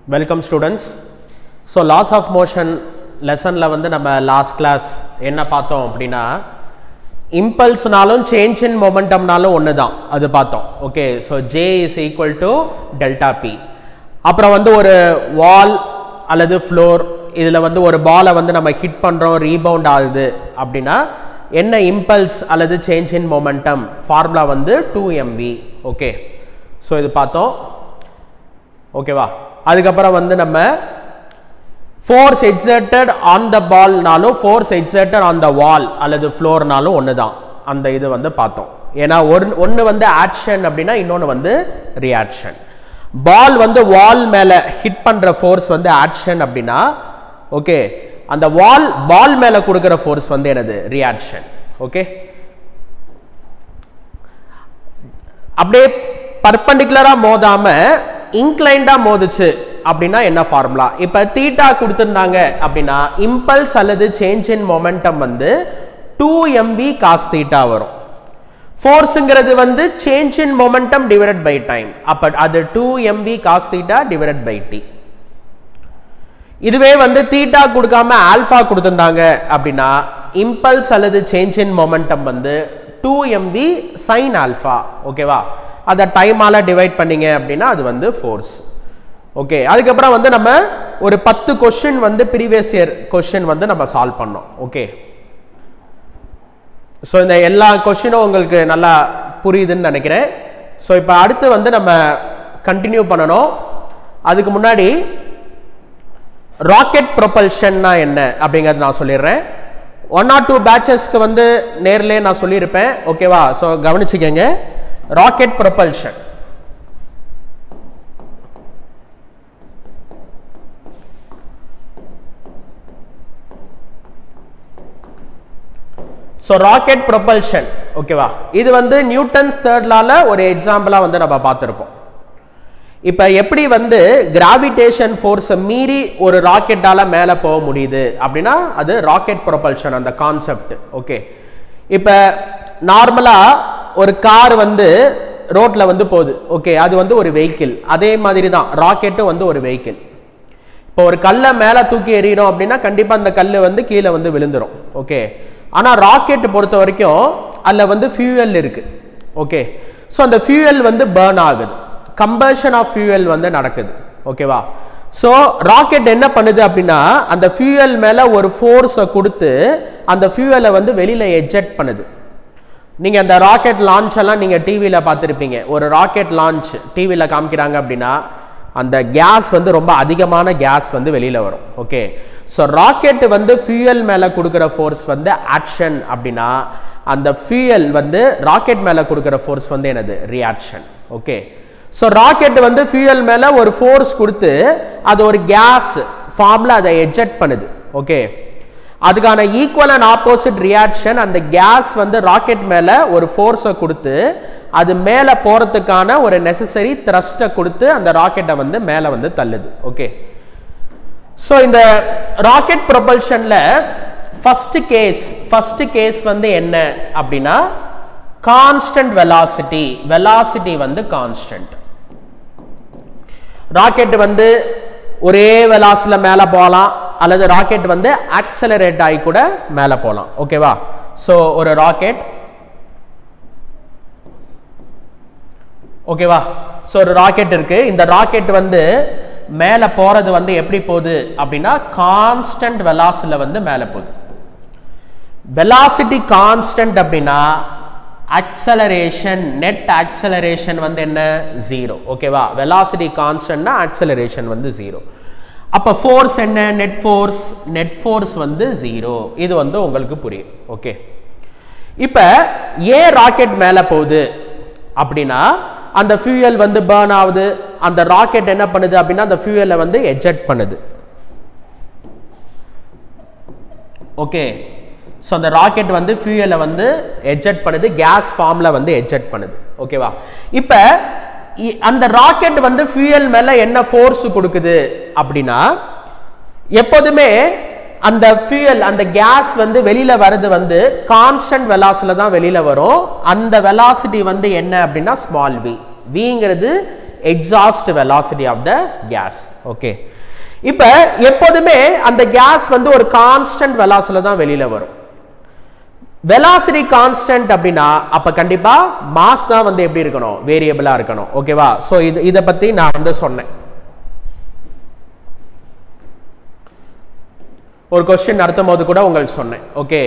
Welcome students so laws of motion லெசனில் வந்து நம்ம லாஸ்ட் கிளாஸ் என்ன பார்த்தோம் அப்படின்னா இம்பல்ஸ்னாலும் சேஞ்ச் இன் மொமெண்டம்னாலும் ஒன்று தான் அது பார்த்தோம் okay so J is equal to delta P அப்புறம் வந்து ஒரு வால் அல்லது ஃப்ளோர் இதில் வந்து ஒரு பாலை வந்து நம்ம ஹிட் பண்ணுறோம் ரீபவுண்ட் ஆகுது அப்படின்னா என்ன இம்பல்ஸ் அல்லது சேஞ்ச் இன் மொமெண்டம் ஃபார்முலா வந்து டூ எம்வி ஓகே ஸோ இது பார்த்தோம் ஓகேவா அதுக்கப்புறம் வந்து நம்ம ஃபோர்ஸ் எக்ஸர்டட் ஆன் த பால்னாலும் force exerted on the wall அல்லது ஃப்ளோர்னாலும் ஒன்று தான் அந்த இது வந்து பார்த்தோம் ஏன்னா ஒரு ஒன்று வந்து ஆக்ஷன் அப்படின்னா இன்னொன்று வந்து ரியாக்ஷன் பால் வந்து வால் மேலே ஹிட் பண்ணுற ஃபோர்ஸ் வந்து ஆக்ஷன் அப்படின்னா ஓகே அந்த வால் பால் மேலே கொடுக்குற ஃபோர்ஸ் வந்து என்னது ரியாக்ஷன் ஓகே அப்படியே பர்பண்டிகுலராக மோதாம இன்க்ளைண்டாக மோதுச்சு அப்படின்னா என்ன ஃபார்முலா இப்போ தீட்டா கொடுத்துருந்தாங்க அப்படின்னா இம்பல்ஸ் அல்லது சேஞ்ச் இன் மொமெண்டம் வந்து டூ எம்வி காஸ் தீட்டா வரும் ஃபோர்ஸுங்கிறது வந்து change in momentum divided by time அப்போ அது two MV cos theta divided by t இதுவே வந்து தீட்டா கொடுக்காம ஆல்ஃபா கொடுத்துருந்தாங்க அப்படின்னா இம்பல்ஸ் அல்லது சேஞ்ச் இன் மொமெண்டம் வந்து டூ எம்வி சைன் ஆல்ஃபா ஓகேவா அதை டைமால் டிவைட் பண்ணீங்க அப்படின்னா அது வந்து ஃபோர்ஸ் ஓகே அதுக்கப்புறம் வந்து நம்ம ஒரு பத்து கொஷின் வந்து ப்ரீவியஸ் இயர் கொஷின் வந்து நம்ம சால்வ் பண்ணோம் ஓகே ஸோ இந்த எல்லா கொஷினும் உங்களுக்கு நல்லா புரியுதுன்னு நினைக்கிறேன் ஸோ இப்போ அடுத்து வந்து நம்ம கண்டினியூ பண்ணணும் அதுக்கு முன்னாடி ராக்கெட் ப்ரொபல்ஷன்னா என்ன அப்படிங்கிறது நான் சொல்லிடுறேன் ஒன் ஆர் டூ பேச்சஸ்க்கு வந்து நேர்லேயே நான் சொல்லியிருப்பேன் ஓகேவா ஸோ கவனிச்சுக்கங்க rocket propulsion so rocket propulsion ஓகேவா இது வந்து நியூட்டன்ஸ் தேர்ட் லால ஒரு எக்ஸாம்பிளாக வந்து நம்ம பார்த்துருப்போம் இப்போ எப்படி வந்து கிராவிடேஷன் ஃபோர்ஸை மீறி ஒரு ராக்கெட்டால் மேலே போக முடியுது அப்படின்னா அது ராக்கெட் ப்ரொபல்ஷன் அந்த கான்செப்ட் ஓகே இப்போ நார்மலாக ஒரு கார் வந்து ரோட்டில் வந்து போகுது ஓகே அது வந்து ஒரு வெஹிக்கிள் அதே மாதிரி தான் ராக்கெட்டும் வந்து ஒரு வெஹிக்கிள் இப்போ ஒரு கல்லை மேலே தூக்கி எறிகிறோம் அப்படின்னா கண்டிப்பாக அந்த கல் வந்து கீழே வந்து விழுந்துடும் ஓகே ஆனால் ராக்கெட் பொறுத்த வரைக்கும் அதில் வந்து ஃபியூயல் இருக்குது ஓகே ஸோ அந்த ஃபியூயல் வந்து பேர்ன் ஆகுது கம்பஷன் ஆஃப் ஃபியூயல் வந்து நடக்குது ஓகேவா ஸோ ராக்கெட் என்ன பண்ணுது அப்படின்னா அந்த ஃபியூயல் மேலே ஒரு ஃபோர்ஸை கொடுத்து அந்த ஃபியூயலை வந்து வெளியில் எஜெக்ட் பண்ணுது நீங்கள் அந்த ராக்கெட் லான்ச் எல்லாம் நீங்கள் டிவியில் பார்த்துருப்பீங்க ஒரு ராக்கெட் லான்ச் டிவியில் காமிக்கிறாங்க அப்படின்னா அந்த கேஸ் வந்து ரொம்ப அதிகமான கேஸ் வந்து வெளியில் வரும் ஓகே ஸோ ராக்கெட் வந்து ஃபியூயல் மேலே கொடுக்குற ஃபோர்ஸ் வந்து ஆக்ஷன் அப்படின்னா அந்த ஃபியூயல் வந்து ராக்கெட் மேலே கொடுக்குற ஃபோர்ஸ் வந்து என்னது ரியாக்ஷன் ஓகே ஸோ ராக்கெட் வந்து ஃபியூயல் மேலே ஒரு ஃபோர்ஸ் கொடுத்து அது ஒரு கேஸ் ஃபார்மில் அதை எஜெக்ட் பண்ணுது ஓகே அதுக்கான ஈக்குவல் அண்ட் ஆப்போசிட் ரியாக்ஷன் அந்த கேஸ் வந்து ராக்கெட் மேலே ஒரு ஃபோர்ஸை கொடுத்து அது மேலே போகிறதுக்கான ஒரு நெசசரி த்ரஸ்ட்டை கொடுத்து அந்த ராக்கெட்டை வந்து மேலே வந்து தள்ளுது ஓகே ஸோ இந்த ராக்கெட் ப்ரொபல்ஷனில் ஃபஸ்ட்டு கேஸ் ஃபஸ்ட்டு கேஸ் வந்து என்ன அப்படின்னா கான்ஸ்டன்ட் வெலாசிட்டி வெலாசிட்டி வந்து கான்ஸ்டன்ட் ராக்கெட் வந்து ஒரே வெலாசில் மேலே போகலாம் அல்லது ராக்கெட் வந்து ஆக்சலரேட் ஆகி கூட மேலே போகலாம் ஓகேவா ஸோ ஒரு ராக்கெட் ஓகேவா ஸோ ஒரு ராக்கெட் இருக்கு இந்த ராக்கெட் வந்து மேலே போகிறது வந்து எப்படி போகுது அப்படின்னா கான்ஸ்டன்ட் வெலாசில் வந்து மேலே போகுது வெலாசிட்டி கான்ஸ்டன்ட் அப்படின்னா அக்சலரேஷன் நெட் அக்சலரேஷன் வந்து என்ன ஜீரோ ஓகேவா வெலாசிட்டி கான்ஸ்டன்ட்னா அக்சலரேஷன் வந்து ஜீரோ அப்போ ஃபோர்ஸ் என்ன நெட் ஃபோர்ஸ் நெட் ஃபோர்ஸ் வந்து ஜீரோ இது வந்து உங்களுக்கு புரியும் ஓகே இப்போ ஏன் ராக்கெட் மேலே போகுது அப்படின்னா அந்த ஃபியூயல் வந்து பேர்ன் ஆகுது அந்த ராக்கெட் என்ன பண்ணுது அப்படின்னா அந்த ஃபியூயலை வந்து எஜெக்ட் பண்ணுது ஓகே ஸோ அந்த ராக்கெட் வந்து ஃபியூயலை வந்து எஜெக்ட் பண்ணுது கேஸ் ஃபார்மில் வந்து எஜெக்ட் பண்ணுது ஓகேவா இப்போ அந்த ராக்கெட் வந்து ஃபியூயல் மேலே என்ன ஃபோர்ஸ் கொடுக்குது அப்படின்னா எப்போதுமே அந்த ஃபியூயல் அந்த கேஸ் வந்து வெளியில் வர்றது வந்து கான்ஸ்டன்ட் வெலாசில் தான் வெளியில் வரும் அந்த வெலாசிட்டி வந்து என்ன அப்படின்னா ஸ்மால் வி விங்கிறது exhaust velocity of the gas okay இப்போ எப்போதுமே அந்த கேஸ் வந்து ஒரு கான்ஸ்டன்ட் வெலாசில தான் வெளியில வரும் வெலாசிட்டி கான்ஸ்டன்ட் அப்படின்னா அப்ப கண்டிப்பா மாஸ் தான் வந்து எப்படி இருக்கணும் வேரியபிளா இருக்கணும் ஓகேவா ஸோ இது இதை பத்தி நான் வந்து சொன்னேன் ஒரு கொஸ்டின் நடத்தும் போது கூட உங்களுக்கு சொன்னேன் ஓகே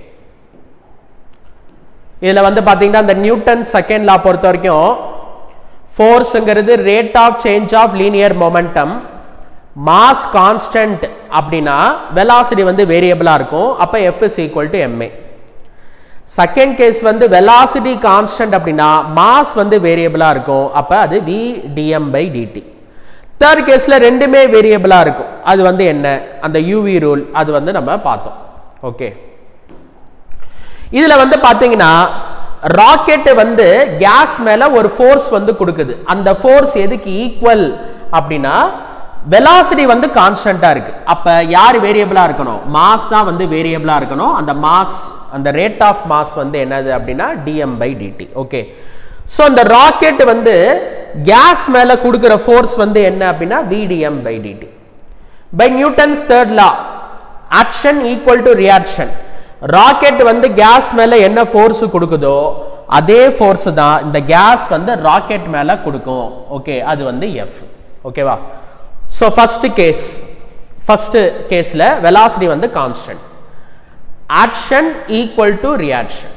இதுல வந்து பாத்தீங்கன்னா இந்த நியூட்டன் செகண்ட் லா பொறுத்த வரைக்கும் ஃபோர்ஸுங்கிறது rate of change of linear momentum mass constant அப்படின்னா வெலாசிட்டி வந்து வேரியபிளா இருக்கும் அப்ப F is equal to M A second case வந்து வெலாசிட்டி கான்ஸ்டன்ட் அப்படின்னா மாஸ் வந்து வேரியபிளா இருக்கும் அப்ப அது V DM by D T third கேஸ்ல ரெண்டுமே வேரியபிளா இருக்கும் அது வந்து என்ன அந்த யூவி ரூல் அது வந்து நம்ம பார்த்தோம் ஓகே இதுல வந்து பாத்தீங்கன்னா ராக்கெட் வந்து கேஸ் மேல ஒரு ஃபோர்ஸ் வந்து கொடுக்குது அந்த ஃபோர்ஸ் எதுக்கு ஈக்குவல் அப்படின்னா வெலாசிட்டி வந்து கான்ஸ்டன்டா இருக்கு அப்ப யார் வேரியபிளா இருக்கணும் மாஸ் தான் வந்து வேரியபிளா இருக்கணும் அந்த மாஸ் அந்த ரேட் ஆஃப் மாஸ் வந்து என்னது அப்படின்னா D M by D T okay so அந்த ராக்கெட் வந்து கேஸ் மேல கொடுக்குற ஃபோர்ஸ் வந்து என்ன அப்படின்னா VDM by D T by Newton's third law action equal to reaction rocket வந்து கேஸ் மேல என்ன ஃபோர்ஸ் கொடுக்குதோ அதே ஃபோர்ஸ் தான் இந்த கேஸ் வந்து ராக்கெட் மேல கொடுக்கும் ஓகே அது வந்து எஃப் ஓகேவா ஸோ ஃபர்ஸ்ட் கேஸ் ஃபர்ஸ்ட் கேஸ்ல வெலாசிட்டி வந்து constant action equal to reaction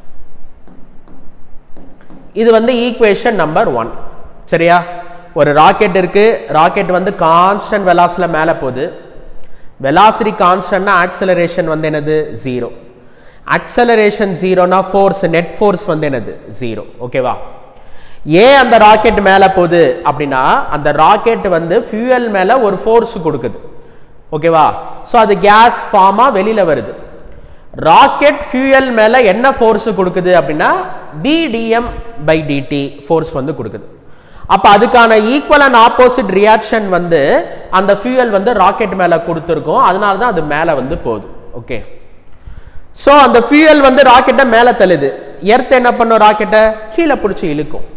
இது வந்து ஈக்குவேஷன் நம்பர் ஒன் சரியா ஒரு ராக்கெட் இருக்கு ராக்கெட் வந்து கான்ஸ்டன்ட் வெலாசில மேலே போகுது வெலாசிட்டி கான்ஸ்டன்ட்னா ஆக்சலரேஷன் வந்து என்னது ஜீரோ ஆக்சலரேஷன் ஜீரோனா ஃபோர்ஸ் நெட் ஃபோர்ஸ் வந்து என்னது ஜீரோ ஓகேவா ஏன் அந்த ராக்கெட் மேலே போகுது அப்படின்னா அந்த ராக்கெட் வந்து ஃபியூயல் மேலே ஒரு ஃபோர்ஸ் கொடுக்குது ஓகேவா ஸோ அது கேஸ் ஃபார்மாக வெளியில் வருது ராக்கெட் ஃபியூயல் மேலே என்ன ஃபோர்ஸ் கொடுக்குது அப்படின்னா பிடிஎம் பை டிடி ஃபோர்ஸ் வந்து கொடுக்குது அப்போ அதுக்கான ஈக்குவல் அண்ட் ஆப்போசிட் ரியாக்ஷன் வந்து அந்த ஃபியூயல் வந்து ராக்கெட் மேலே கொடுத்துருக்கோம் அதனால தான் அது மேலே வந்து போகுது ஓகே ஸோ அந்த ஃபியூயல் வந்து ராக்கெட்டை மேலே தள்ளுது எர்த் என்ன பண்ணும் ராக்கெட்டை கீழே பிடிச்சி இழுக்கும்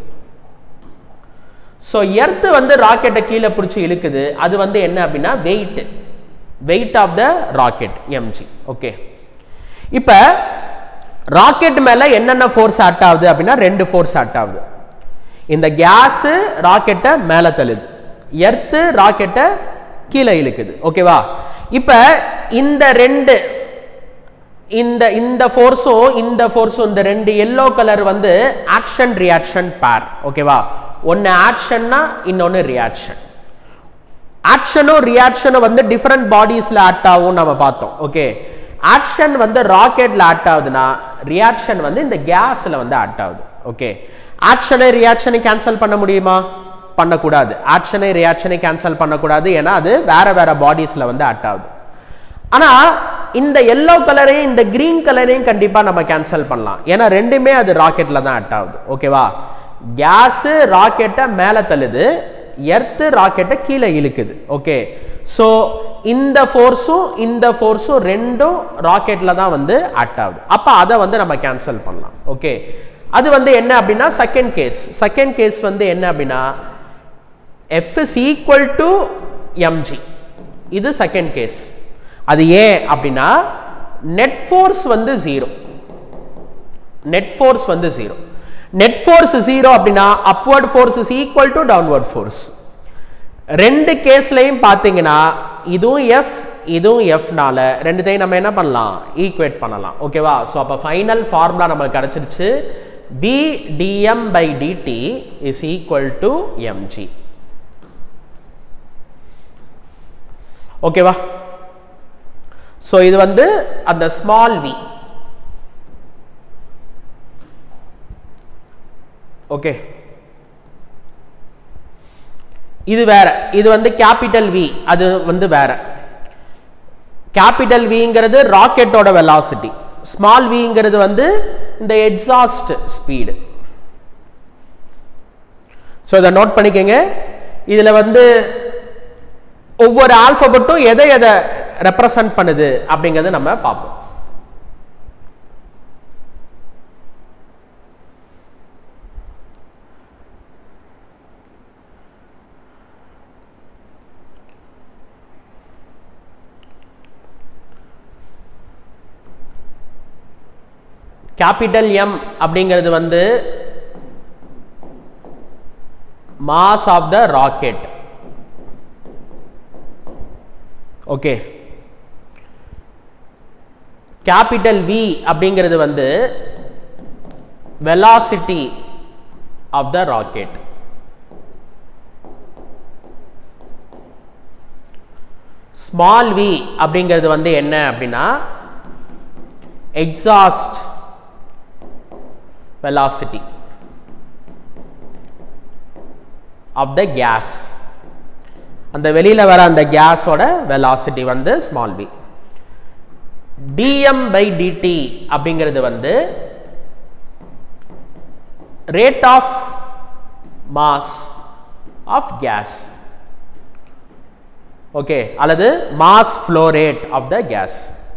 ஸோ எர்த் வந்து ராக்கெட்டை கீழே பிடிச்சி இழுக்குது அது வந்து என்ன அப்படின்னா weight weight of the rocket M G okay இப்போ ராக்கெட் மேலே என்னென்ன ஃபோர்ஸ் ஆட் ஆகுது அப்படின்னா ரெண்டு ஃபோர்ஸ் ஆட் ஆகுது இந்த கேஸு ராக்கெட்டை மேலே தள்ளுது எர்த்து ராக்கெட்டை கீழே இழுக்குது ஓகேவா இப்போ இந்த ரெண்டு இந்த இந்த ஃபோர்ஸும் இந்த ஃபோர்ஸும் இந்த ரெண்டு எல்லோ கலர் வந்து ஆக்ஷன் ரியாக்ஷன் பேர் ஓகேவா ஒன்று ஆக்ஷன்னா இன்னொன்று ரியாக்ஷன் ஆக்ஷனும் ரியாக்ஷனும் வந்து டிஃப்ரெண்ட் பாடிஸில் ஆக்ட் ஆகும் நம்ம பார்த்தோம் ஓகே ஆக்ஷன் வந்து ராக்கெட்டில் ஆக்ட் ஆகுதுன்னா ரியாக்ஷன் வந்து இந்த கேஸில் வந்து ஆக்ட் ஆகுது ஓகே ஆக்ஷனை ரியாக்ஷனை கேன்சல் பண்ண முடியுமா பண்ணக்கூடாது ஆக்ஷனை ரியாக்ஷனை கேன்சல் பண்ணக்கூடாது ஏன்னா அது வேற வேற பாடிஸில் வந்து ஆக்ட் ஆகுது ஆனால் இந்த எல்லோ கலரையும் இந்த கிரீன் கலரையும் கண்டிப்பாக நம்ம கேன்சல் பண்ணலாம் ஏன்னா ரெண்டுமே அது ராக்கெட்டில் தான் ஆக்ட் ஆகுது ஓகேவா கேஸு ராக்கெட்டை மேலே தள்ளுது எர்த்து ராக்கெட்டை கீழே இழுக்குது ஓகே ஸோ இந்த ஃபோர்ஸும் இந்த ஃபோர்ஸும் ரெண்டும் ராக்கெட்டில் தான் வந்து ஆக்ட் ஆகுது அப்போ அதை வந்து நம்ம கேன்சல் பண்ணலாம் ஓகே அது வந்து என்ன அப்படின்னா செகண்ட் கேஸ் செகண்ட் கேஸ் வந்து என்ன அப்படின்னா F is equal to M G இது செகண்ட் கேஸ் அது ஏன் அப்படின்னா நெட் ஃபோர்ஸ் வந்து ஜீரோ நெட் ஃபோர்ஸ் வந்து ஜீரோ நெட் ஃபோர்ஸ் ஜீரோ அப்படின்னா upward force is equal to downward force ரெண்டு கேஸ்லையும் பார்த்தீங்கன்னா இதுவும் எஃப் இதுவும் எஃப்னால ரெண்டுத்தையும் நம்ம என்ன பண்ணலாம் ஈக்குவேட் பண்ணலாம் ஓகேவா ஸோ அப்போ ஃபைனல் ஃபார்முலா நம்மளுக்கு கிடச்சிருச்சு P D M by DD is equal to M G ஓகேவா ஸோ இது வந்து அந்த ஸ்மால் வி ஓகே இது வேற இது வந்து கேபிட்டல் வி அது வந்து வேற கேபிட்டல் விங்கிறது ராக்கெட்டோட வெலாசிட்டி ஸ்மால் விங்கிறது வந்து இந்த எக்ஸாஸ்ட் ஸ்பீடு ஸோ இதை நோட் பண்ணிக்கங்க இதில் வந்து ஒவ்வொரு ஆல்பபெட்டும் எதை எதை ரெப்ரசன்ட் பண்ணுது அப்படிங்கிறத நம்ம பார்ப்போம் கேபிட்டல் எம் அப்படிங்கிறது வந்து mass of the rocket okay capital V அப்படிங்கிறது வந்து velocity of the rocket small V அப்படிங்கிறது வந்து என்ன அப்படின்னா exhaust velocity of the gas அந்த வெளியில வர அந்த கேஸோட வெலாசிட்டி வந்து small V dm by dt அப்படிங்கிறது வந்து rate of mass of gas okay அல்லது mass flow rate of the gas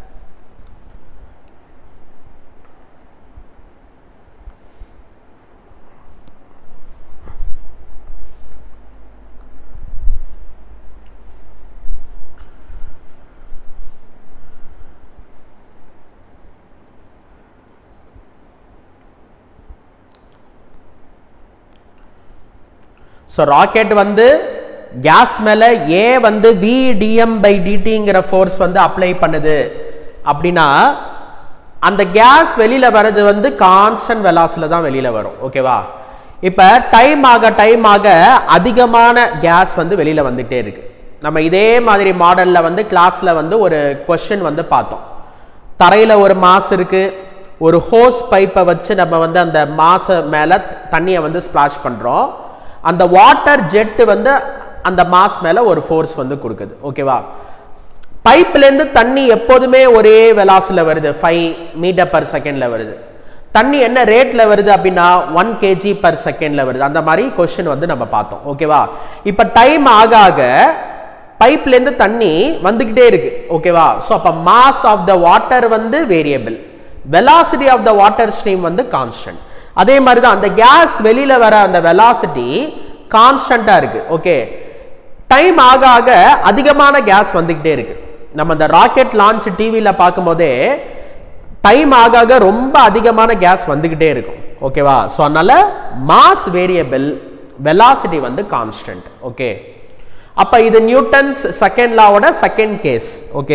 so rocket வந்து கேஸ் மேலே ஏன் வந்து வி டிஎம் பை டிடிங்கிற ஃபோர்ஸ் வந்து அப்ளை பண்ணுது அப்படின்னா அந்த கேஸ் வெளியில் வர்றது வந்து கான்ஸ்டன்ட் வெலாஸில் தான் வெளியில் வரும் ஓகேவா இப்போ டைம் ஆக டைம் ஆக அதிகமான கேஸ் வந்து வெளியில் வந்துகிட்டே இருக்கு நம்ம இதே மாதிரி மாடலில் வந்து கிளாஸில் வந்து ஒரு கொஷின் வந்து பார்த்தோம் தரையில் ஒரு மாஸ் இருக்குது ஒரு ஹோஸ் பைப்பை வச்சு நம்ம வந்து அந்த மாச மேலே தண்ணியை வந்து ஸ்ப்ளாஷ் பண்ணுறோம் அந்த வாட்டர் ஜெட்டு வந்து அந்த மாஸ் மேலே ஒரு ஃபோர்ஸ் வந்து கொடுக்குது ஓகேவா பைப்லேருந்து தண்ணி எப்போதுமே ஒரே வெலாஸில் வருது ஃபைவ் மீட்டர் பர் செகண்டில் வருது தண்ணி என்ன ரேட்டில் வருது அப்படின்னா ஒன் கேஜி பர் செகண்டில் வருது அந்த மாதிரி கொஷின் வந்து நம்ம பார்த்தோம் ஓகேவா இப்போ டைம் ஆக ஆக பைப்லேருந்து தண்ணி வந்துக்கிட்டே இருக்கு ஓகேவா ஸோ அப்போ மாஸ் ஆஃப் த வாட்டர் வந்து variable velocity of the water stream வந்து கான்ஸ்டன்ட் அதே மாதிரி தான் அந்த கேஸ் வெளியில் வர அந்த வெலாசிட்டி கான்ஸ்டண்ட்டாக இருக்குது ஓகே டைம் ஆக ஆக அதிகமான கேஸ் வந்துக்கிட்டே இருக்கு நம்ம இந்த ராக்கெட் லான்ச் டிவியில் பார்க்கும்போதே டைம் ஆக ஆக ரொம்ப அதிகமான கேஸ் வந்துக்கிட்டே இருக்கும் ஓகேவா ஸோ அதனால மாஸ் வேரியபிள் வெலாசிட்டி வந்து கான்ஸ்டன்ட் ஓகே அப்போ இது நியூட்டன்ஸ் செகண்ட் லாவோட செகண்ட் கேஸ் ஓகே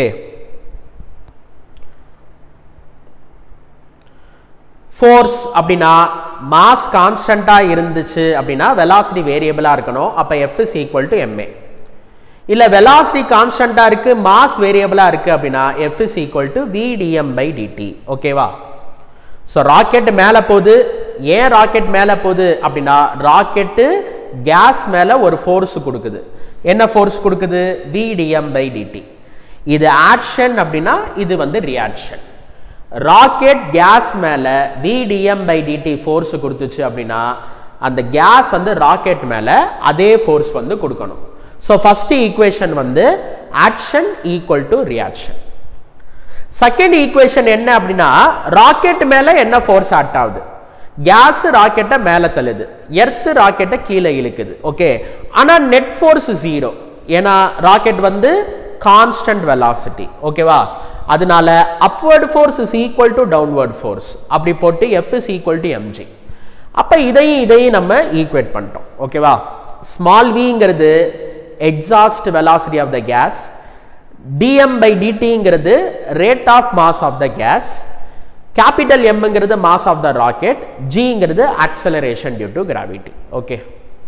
ஃபோர்ஸ் அப்படின்னா மாஸ் கான்ஸ்டண்ட்டாக இருந்துச்சு அப்படின்னா வெலாசிட்டி வேரியபிளாக இருக்கணும் அப்போ F is equal to MA இல்லை வெலாசிட்டி கான்ஸ்டண்ட்டாக இருக்குது மாஸ் வேரியபிளாக இருக்குது அப்படின்னா F is equal to V D M by D T ஓகேவா ஸோ ராக்கெட் மேலே போகுது ஏன் ராக்கெட் மேலே போகுது அப்படின்னா ராக்கெட்டு கேஸ் மேலே ஒரு ஃபோர்ஸ் கொடுக்குது என்ன ஃபோர்ஸ் கொடுக்குது விடிஎம் பை டிடி இது ஆக்ஷன் அப்படின்னா இது வந்து ரியாக்ஷன் ராக்கெட் கேஸ் மேலே விடிஎம் பை டிடி ஃபோர்ஸ் கொடுத்துச்சு அப்படின்னா அந்த கேஸ் வந்து ராக்கெட் மேலே அதே ஃபோர்ஸ் வந்து கொடுக்கணும் ஸோ ஃபர்ஸ்ட் ஈக்குவேஷன் வந்து action equal to reaction second equation என்ன அப்படின்னா ராக்கெட் மேலே என்ன ஃபோர்ஸ் ஆக்ட் ஆகுது கேஸ் ராக்கெட்டை மேலே தள்ளுது எர்த்து ராக்கெட்டை கீழே இழுக்குது ஓகே ஆனால் நெட் ஃபோர்ஸ் ஜீரோ ஏன்னா ராக்கெட் வந்து கான்ஸ்டன்ட் வெலாசிட்டி ஓகேவா அதனால upward force is equal to downward force அப்படி போட்டு F is equal to M G அப்போ இதையும் இதையும் நம்ம ஈக்குவேட் பண்ணிட்டோம் ஓகேவா ஸ்மால் விங்கிறது exhaust velocity of the gas D M by டிடிங்கிறது rate of mass of the gas capital எம்ங்கிறது மாஸ் ஆஃப் த ராக்கெட் ஜிங்கிறது acceleration due to gravity okay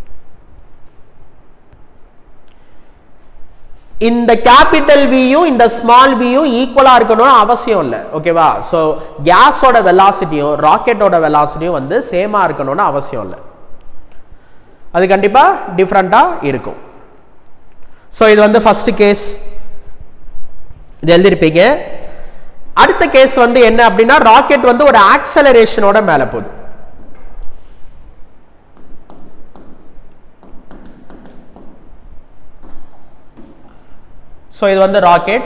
இந்த கேபிட்டல் வியும் இந்த ஸ்மால் வியும் ஈக்குவலா இருக்கணும்னு அவசியம் இல்லை ஓகேவா ஸோ கேஸோட வெலாசிட்டியும் ராக்கெட்டோட வெலாசிட்டியும் வந்து சேமா இருக்கணும்னு அவசியம் இல்லை அது கண்டிப்பா டிஃப்ரெண்டா இருக்கும் ஸோ இது வந்து ஃபர்ஸ்ட் கேஸ் இது எழுதியிருப்பீங்க அடுத்த கேஸ் வந்து என்ன அப்படின்னா ராக்கெட் வந்து ஒரு ஆக்சலரேஷனோட மேலே போகுது ஸோ இது வந்து ராக்கெட்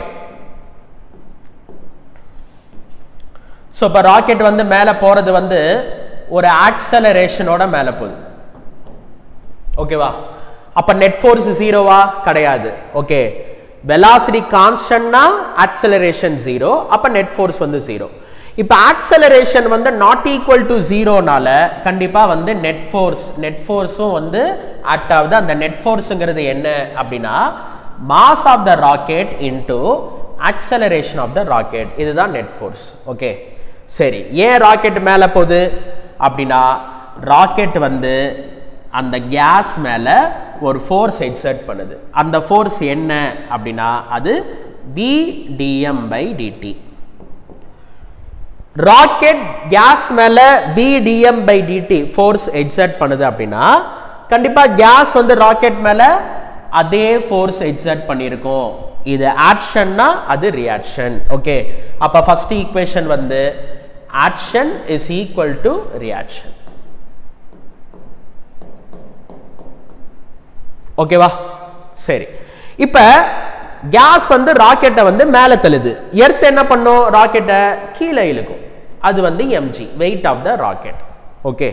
ஸோ இப்போ ராக்கெட் வந்து மேலே போகிறது வந்து ஒரு ஆக்சலரேஷனோட மேலே போகுது ஓகேவா அப்போ நெட் ஃபோர்ஸ் ஜீரோவா கிடையாது ஓகே வெலாசிட்டி கான்ஸ்டன்ட்னா ஆக்சலரேஷன் ஜீரோ அப்போ நெட் ஃபோர்ஸ் வந்து ஜீரோ இப்போ ஆக்சலரேஷன் வந்து நாட் ஈக்குவல் டு ஜீரோனால கண்டிப்பாக வந்து நெட் ஃபோர்ஸ் நெட் ஃபோர்ஸும் வந்து ஆக்ட் ஆகுது அந்த நெட் ஃபோர்ஸுங்கிறது என்ன அப்படின்னா mass of the rocket into acceleration of the rocket இதுதான் நெட் ஃபோர்ஸ் ஓகே சரி ஏன் ராக்கெட் மேலே போகுது அப்படின்னா ராக்கெட் வந்து அந்த கேஸ் மேலே ஒரு ஃபோர்ஸ் எக்ஸர்ட் பண்ணுது அந்த ஃபோர்ஸ் என்ன அப்படின்னா அது vdm by DD rocket gas மேல vdm by D T force exert பண்ணுது அப்படின்னா கண்டிப்பா கேஸ் வந்து ராக்கெட் மேல அதே ஃபோர்ஸ் எக்ஸர்ட் பண்ணியிருக்கும் இது ஆக்ஷன்னா அது ரியாக்ஷன் ஓகே அப்ப ஃபர்ஸ்ட் ஈக்குவேஷன் வந்து action is equal to reaction ஓகேவா சரி இப்ப கேஸ் வந்து ராக்கெட்டை வந்து மேலே தள்ளுது எர்த் என்ன பண்ணும் ராக்கெட்டை கீழே இழுக்கும் அது வந்து M G weight of the rocket okay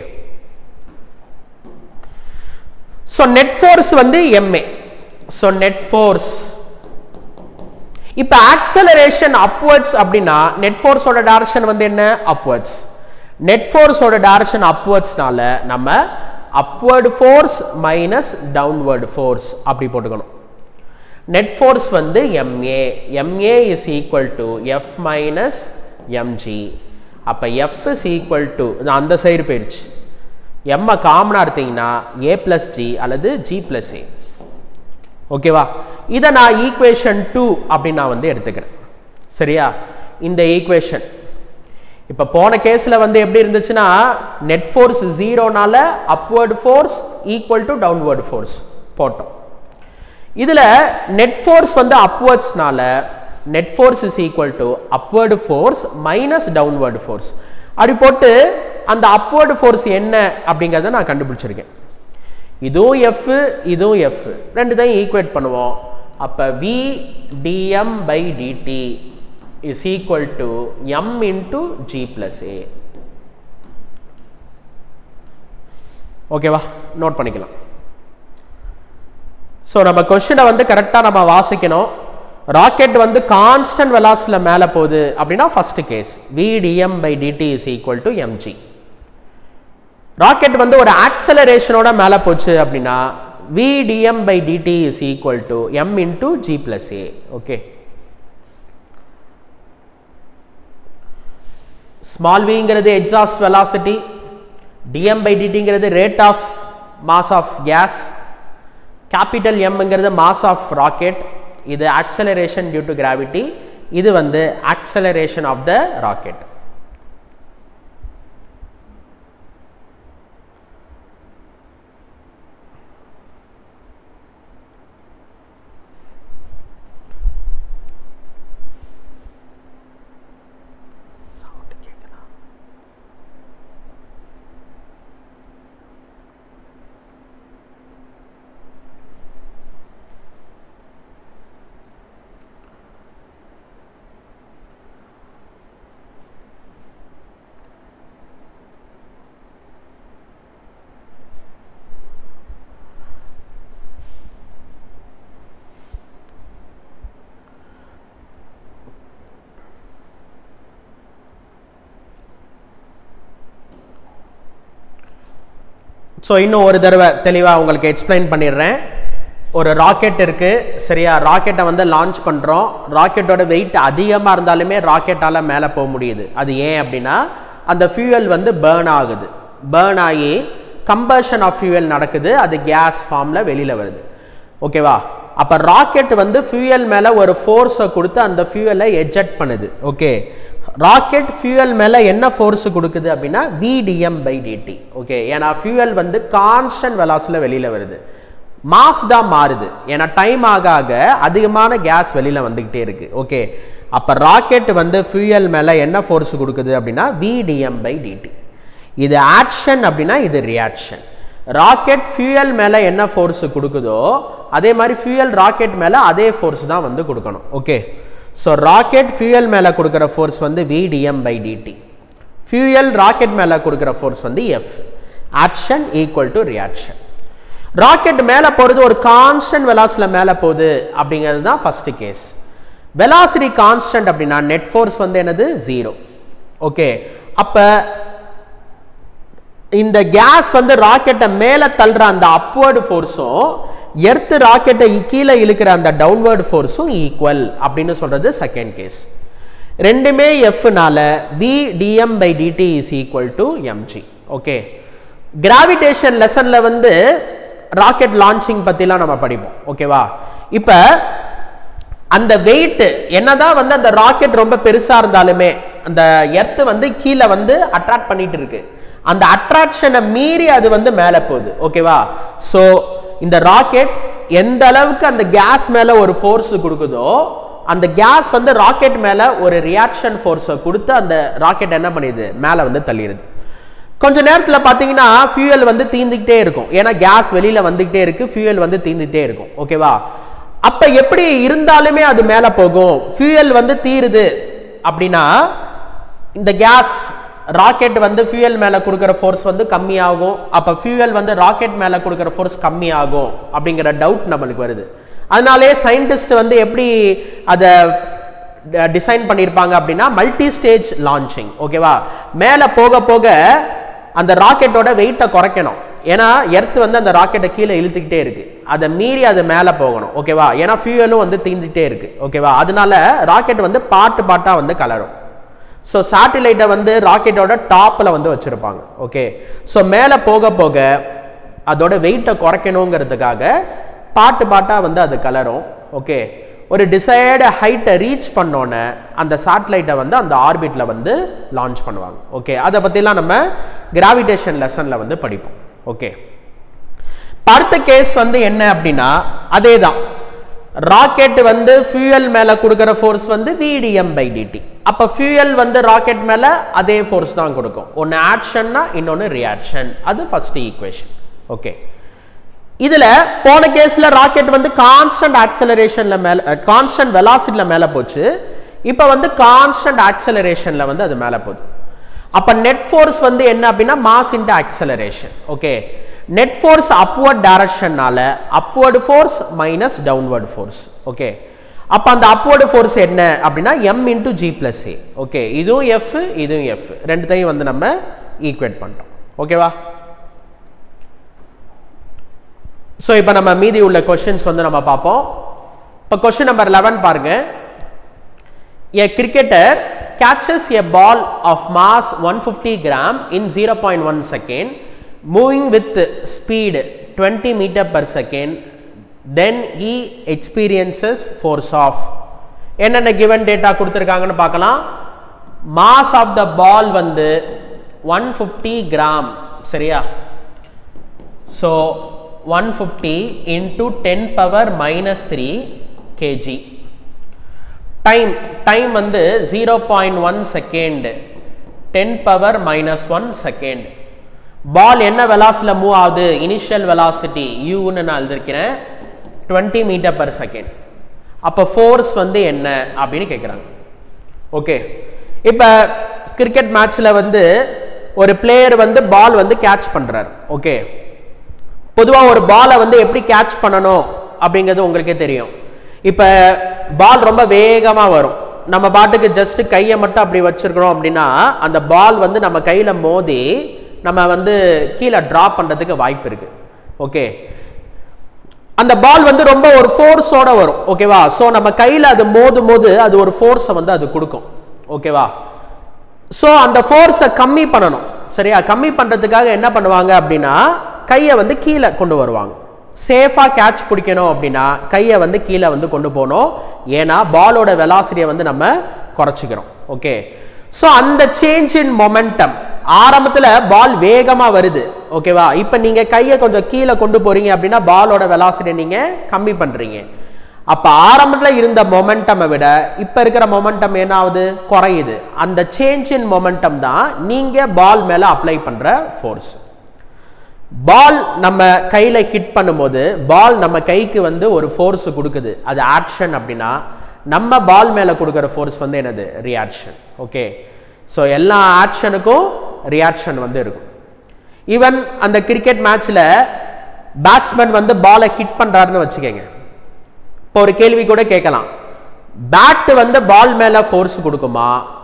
so net force வந்து எம்ஏ ஸோ நெட் ஃபோர்ஸ் இப்போ ஆக்சலரேஷன் அப்வர்ட்ஸ் அப்படின்னா நெட் ஃபோர்ஸோட டைரக்ஷன் வந்து என்ன அப்வர்ட்ஸ் நெட் ஃபோர்ஸோட டைரக்ஷன் அப்வர்ட்ஸ்னால நம்ம upward force minus downward force அப்படி போட்டுக்கணும் நெட் ஃபோர்ஸ் வந்து M A M A is equal to F minus M G அப்போ எஃப் இஸ் ஈக்குவல் டு அந்த சைடு போயிடுச்சு எம்மை காமனாக எடுத்தீங்கன்னா ஏ ப்ளஸ் ஜி அல்லது ஜி ப்ளஸ் ஏ ஓகேவா இதை நான் ஈக்குவேஷன் டூ அப்படின்னு நான் வந்து எடுத்துக்கிறேன் சரியா இந்த ஈக்குவேஷன் இப்போ போன கேஸில் வந்து எப்படி இருந்துச்சுன்னா நெட் ஃபோர்ஸ் ஜீரோனால upward force equal to downward force போட்டோம் இதில் நெட் ஃபோர்ஸ் வந்து அப்வர்ட்ஸ்னால net force is equal to upward force minus downward force அப்படி போட்டு அந்த அப்வர்டு ஃபோர்ஸ் என்ன அப்படிங்கிறத நான் கண்டுபிடிச்சிருக்கேன் இதுவும் எஃப் இதுவும் எஃப் ரெண்டு தான் ஈக்குவேட் பண்ணுவோம் அப்போ V DM by DD is equal to M into G plus ஏ ஓகேவா நோட் பண்ணிக்கலாம் ஸோ நம்ம கொஸ்டினை வந்து கரெக்டாக நம்ம வாசிக்கணும் ராக்கெட் வந்து கான்ஸ்டன்ட் வெலாசில் மேலே போகுது அப்படின்னா first gas V D M by DD is equal to M G rocket வந்து ஒரு ஆக்சலரேஷனோட மேலே போச்சு அப்படின்னா VDM by DD is equal to M into G plus A okay small விங்கிறது எக்ஸாஸ்ட் வெலாசிட்டி டிஎம் பை டிடிங்கிறது rate of mass of gas capital எம்ங்கிறது mass of rocket இது ஆக்சலரேஷன் டியூ டு கிராவிட்டி இது வந்து acceleration of the rocket so இன்னும் ஒரு தடவை தெளிவாக உங்களுக்கு எக்ஸ்பிளைன் பண்ணிடுறேன் ஒரு ராக்கெட் இருக்குது சரியா ராக்கெட்டை வந்து லான்ச் பண்ணுறோம் ராக்கெட்டோட வெயிட் அதிகமாக இருந்தாலுமே ராக்கெட்டால் மேலே போக முடியுது அது ஏன் அப்படின்னா அந்த ஃபியூயல் வந்து பேர்ன் ஆகுது பேர்ன் ஆகி கம்பஷன் ஆஃப் ஃபியூயல் நடக்குது அது கேஸ் ஃபார்மில் வெளியில் வருது ஓகேவா அப்போ ராக்கெட் வந்து ஃபியூயல் மேலே ஒரு ஃபோர்ஸை கொடுத்து அந்த ஃபியூயலை எஜெக்ட் பண்ணுது ஓகே ராக்கெட் ஃபியூயல் மேலே என்ன ஃபோர்ஸ் கொடுக்குது அப்படின்னா விடிஎம் பை டிடி ஓகே ஏன்னா ஃபியூயல் வந்து கான்ஸ்டன்ட் வெலாஸில் வெளியில் வருது மாஸ் தான் மாறுது ஏன்னா டைம் ஆக ஆக அதிகமான கேஸ் வெளியில் வந்துக்கிட்டே இருக்கு ஓகே அப்போ ராக்கெட் வந்து ஃபியூயல் மேலே என்ன ஃபோர்ஸ் கொடுக்குது அப்படின்னா விடிஎம் பை டிடி இது ஆக்ஷன் அப்படின்னா இது ரியாக்ஷன் ராக்கெட் ஃபியூயல் மேலே என்ன ஃபோர்ஸ் கொடுக்குதோ அதே மாதிரி ஃபியூயல் ராக்கெட் மேலே அதே ஃபோர்ஸ் தான் வந்து கொடுக்கணும் ஓகே ஸோ ராக்கெட் ஃபியூயல் மேலே கொடுக்குற ஃபோர்ஸ் வந்து V D M by D T fuel rocket மேலே கொடுக்குற ஃபோர்ஸ் வந்து F action equal to reaction rocket மேலே போகிறது ஒரு கான்ஸ்டன்ட் வெலாசில் மேலே போகுது அப்படிங்கிறது தான் ஃபஸ்ட்டு கேஸ் வெலாசிட்டி கான்ஸ்டன்ட் அப்படின்னா நெட் ஃபோர்ஸ் வந்து என்னது ஜீரோ ஓகே அப்ப இந்த கேஸ் வந்து ராக்கெட்டை மேலே தள்ளுற அந்த அப்வர்டு ஃபோர்ஸும் எர்த் ராக்கெட்டை கீழே இழுக்கிற அந்த டவுன்வர்டு ஃபோர்ஸும் ஈக்குவல் அப்படின்னு சொல்றது செகண்ட் கேஸ் ரெண்டுமே எஃப்னால V DM by DD is equal to M G okay gravitation லெசன்ல வந்து ராக்கெட் லான்ச்சிங் பத்திலாம் நம்ம படிப்போம் ஓகேவா இப்போ அந்த வெயிட் என்னதான் வந்து அந்த ராக்கெட் ரொம்ப பெருசா இருந்தாலுமே அந்த எர்த் வந்து கீழே வந்து அட்ராக்ட் பண்ணிட்டு இருக்கு அந்த அட்ராக்ஷனை மீறி அது வந்து மேலே போகுது ஓகேவா ஸோ இந்த ராக்கெட் எந்த அளவுக்கு அந்த கேஸ் மேல ஒரு ஃபோர்ஸ் கொடுக்குதோ அந்த கேஸ் வந்து ராக்கெட் மேல ஒரு ரியாக்ஷன் ஃபோர்ஸை கொடுத்து அந்த ராக்கெட் என்ன பண்ணிடுது மேலே வந்து தள்ளிடுது கொஞ்ச நேரத்தில் பார்த்தீங்கன்னா ஃபியூயல் வந்து தீந்துக்கிட்டே இருக்கும் ஏன்னா கேஸ் வெளியில் வந்துக்கிட்டே இருக்கு ஃபியூயல் வந்து தீந்துக்கிட்டே இருக்கும் ஓகேவா அப்போ எப்படி இருந்தாலுமே அது மேலே போகும் ஃபியூயல் வந்து தீருது அப்படின்னா இந்த கேஸ் ராக்கெட் வந்து ஃபியூயல் மேலே கொடுக்குற ஃபோர்ஸ் வந்து கம்மியாகும் அப்போ ஃபியூயல் வந்து ராக்கெட் மேலே கொடுக்குற ஃபோர்ஸ் கம்மியாகும் அப்படிங்கிற டவுட் நம்மளுக்கு வருது அதனாலே சயின்டிஸ்ட் வந்து எப்படி அதை டிசைன் பண்ணியிருப்பாங்க அப்படின்னா மல்டி ஸ்டேஜ் லான்ச்சிங் ஓகேவா மேலே போக போக அந்த ராக்கெட்டோட வெயிட்டை குறைக்கணும் ஏன்னா எர்த் வந்து அந்த ராக்கெட்டை கீழே இழுத்துக்கிட்டே இருக்கு அதை மீறி அது மேலே போகணும் ஓகேவா ஏன்னா ஃபியூயலும் வந்து தீந்துட்டே இருக்கு ஓகேவா அதனால ராக்கெட் வந்து பாட்டு பாட்டாக வந்து கலரும் ஸோ சேட்டிலைட்டை வந்து ராக்கெட்டோட டாப்பில் வந்து வச்சுருப்பாங்க ஓகே ஸோ மேலே போக போக அதோட வெயிட்டை குறைக்கணுங்கிறதுக்காக பாட்டு பாட்டாக வந்து அது கலரும் ஓகே ஒரு டிசைடு ஹைட்டை ரீச் பண்ணோன்னே அந்த சேட்டலைட்டை வந்து அந்த ஆர்பிட்டில் வந்து லான்ச் பண்ணுவாங்க ஓகே அதை பற்றிலாம் நம்ம கிராவிடேஷன் லெசனில் வந்து படிப்போம் ஓகே அடுத்த கேஸ் வந்து என்ன அப்படின்னா அதே தான் ராக்கெட் வந்து ஃபியூயல் மேலே கொடுக்குற ஃபோர்ஸ் வந்து விடிஎம் பை டிடி அப்போ ஃபியூயல் வந்து ராக்கெட் மேலே அதே ஃபோர்ஸ் தான் கொடுக்கும் ஒன்று ஆக்ஷன்னா இன்னொன்று ரியாக்ஷன் அது ஃபர்ஸ்ட் ஈக்குவேஷன் ஓகே இதுல போன கேஸ்ல ராக்கெட் வந்து கான்ஸ்டன்ட் ஆக்சலரேஷன்ல மேல கான்ஸ்டன்ட் வெலாசிட்டில மேல போச்சு இப்போ வந்து கான்ஸ்டன்ட் ஆக்சலரேஷன்ல வந்து அது மேல போகுது அப்ப நெட் ஃபோர்ஸ் வந்து என்ன அப்படின்னா mass into acceleration okay net force upward டைரக்ஷன்னால upward force minus downward force okay அப்ப அந்த அப்வர்டு ஃபோர்ஸ் என்ன அப்படின்னா M into G plus A okay இதுவும் எஃப் இதுவும் எஃப் ரெண்டுத்தையும் வந்து நம்ம ஈக்குவேட் பண்ணிட்டோம் ஓகேவா ஸோ இப்போ நம்ம மீதி உள்ள கொஷின்ஸ் வந்து நம்ம பார்ப்போம் இப்போ கொஷின் நம்பர் லெவன் பாருங்க A cricketer catches a ball of mass 150 gram in 0.1 second, moving with speed 20 meter per second. Then he experiences force of என்னென்ன given data கொடுத்துருக்காங்கன்னு பார்க்கலாம் மாஸ் ஆஃப் த பால் வந்து 150 கிராம் சரியா so 150 into 10 power minus 3 kg time time வந்து zero point one second ten power minus one second ball என்ன வெலாசிட்டியில் move ஆகுது initial velocity யூன்னு நான் எழுதிருக்கிறேன் டுவெண்ட்டி மீட்டர் பர் செகண்ட் அப்போ ஃபோர்ஸ் வந்து என்ன அப்படின்னு கேட்குறாங்க ஓகே இப்போ கிரிக்கெட் மேட்ச்சில் வந்து ஒரு பிளேயர் வந்து பால் வந்து கேட்ச் பண்ணுறாரு ஓகே பொதுவாக ஒரு பாலை வந்து எப்படி கேட்ச் பண்ணணும் அப்படிங்கிறது உங்களுக்கே தெரியும் இப்போ பால் ரொம்ப வேகமாக வரும் நம்ம பாட்டுக்கு ஜஸ்ட் கையை மட்டும் அப்படி வச்சிருக்கிறோம் அப்படின்னா அந்த பால் வந்து நம்ம கையில் மோதி நம்ம வந்து கீழே ட்ராப் பண்ணுறதுக்கு வாய்ப்பு இருக்கு ஓகே அந்த பால் வந்து ரொம்ப ஒரு ஃபோர்ஸோட வரும் ஓகேவா ஸோ நம்ம கையில் அது மோதும் போது அது ஒரு ஃபோர்ஸை வந்து அது கொடுக்கும் ஓகேவா ஸோ அந்த ஃபோர்ஸை கம்மி பண்ணணும் சரியா கம்மி பண்ணுறதுக்காக என்ன பண்ணுவாங்க அப்படின்னா கையை வந்து கீழே கொண்டு வருவாங்க சேஃபாக கேட்ச் பிடிக்கணும் அப்படின்னா கையை வந்து கீழே வந்து கொண்டு போகணும் ஏன்னா பாலோட வெலாசிட்டியை வந்து நம்ம குறைச்சிக்கிறோம் ஓகே ஸோ அந்த சேஞ்ச் இன் மொமெண்டம் ஆரம்பத்தில் பால் வேகமாக வருது ஓகேவா இப்போ நீங்கள் கையை கொஞ்சம் கீழே கொண்டு போகிறீங்க அப்படின்னா பாலோட வெலாசிட்டியை நீங்கள் கம்மி பண்ணுறீங்க அப்போ ஆரம்பத்தில் இருந்த மொமெண்டமை விட இப்போ இருக்கிற மொமெண்டம் என்ன ஆகுது குறையுது அந்த சேஞ்ச் இன் மொமெண்டம் தான் நீங்கள் பால் மேலே அப்ளை பண்ணுற ஃபோர்ஸ் பால் நம்ம கையில் ஹிட் பண்ணும்போது பால் நம்ம கைக்கு வந்து ஒரு ஃபோர்ஸ் கொடுக்குது அது ஆக்ஷன் அப்படின்னா நம்ம பால் மேலே கொடுக்குற ஃபோர்ஸ் வந்து என்னது ரியாக்ஷன் ஓகே ஸோ எல்லா ஆக்ஷனுக்கும் ரியாக்ஷன் வந்து இருக்கும் ஈவன் அந்த கிரிக்கெட் மேட்ச்சில் பேட்ஸ்மேன் வந்து பாலை ஹிட் பண்ணுறாருன்னு வச்சுக்கோங்க இப்போ ஒரு கேள்வி கூட கேட்கலாம் பேட் வந்து பால் மேலே ஃபோர்ஸ் கொடுக்குமா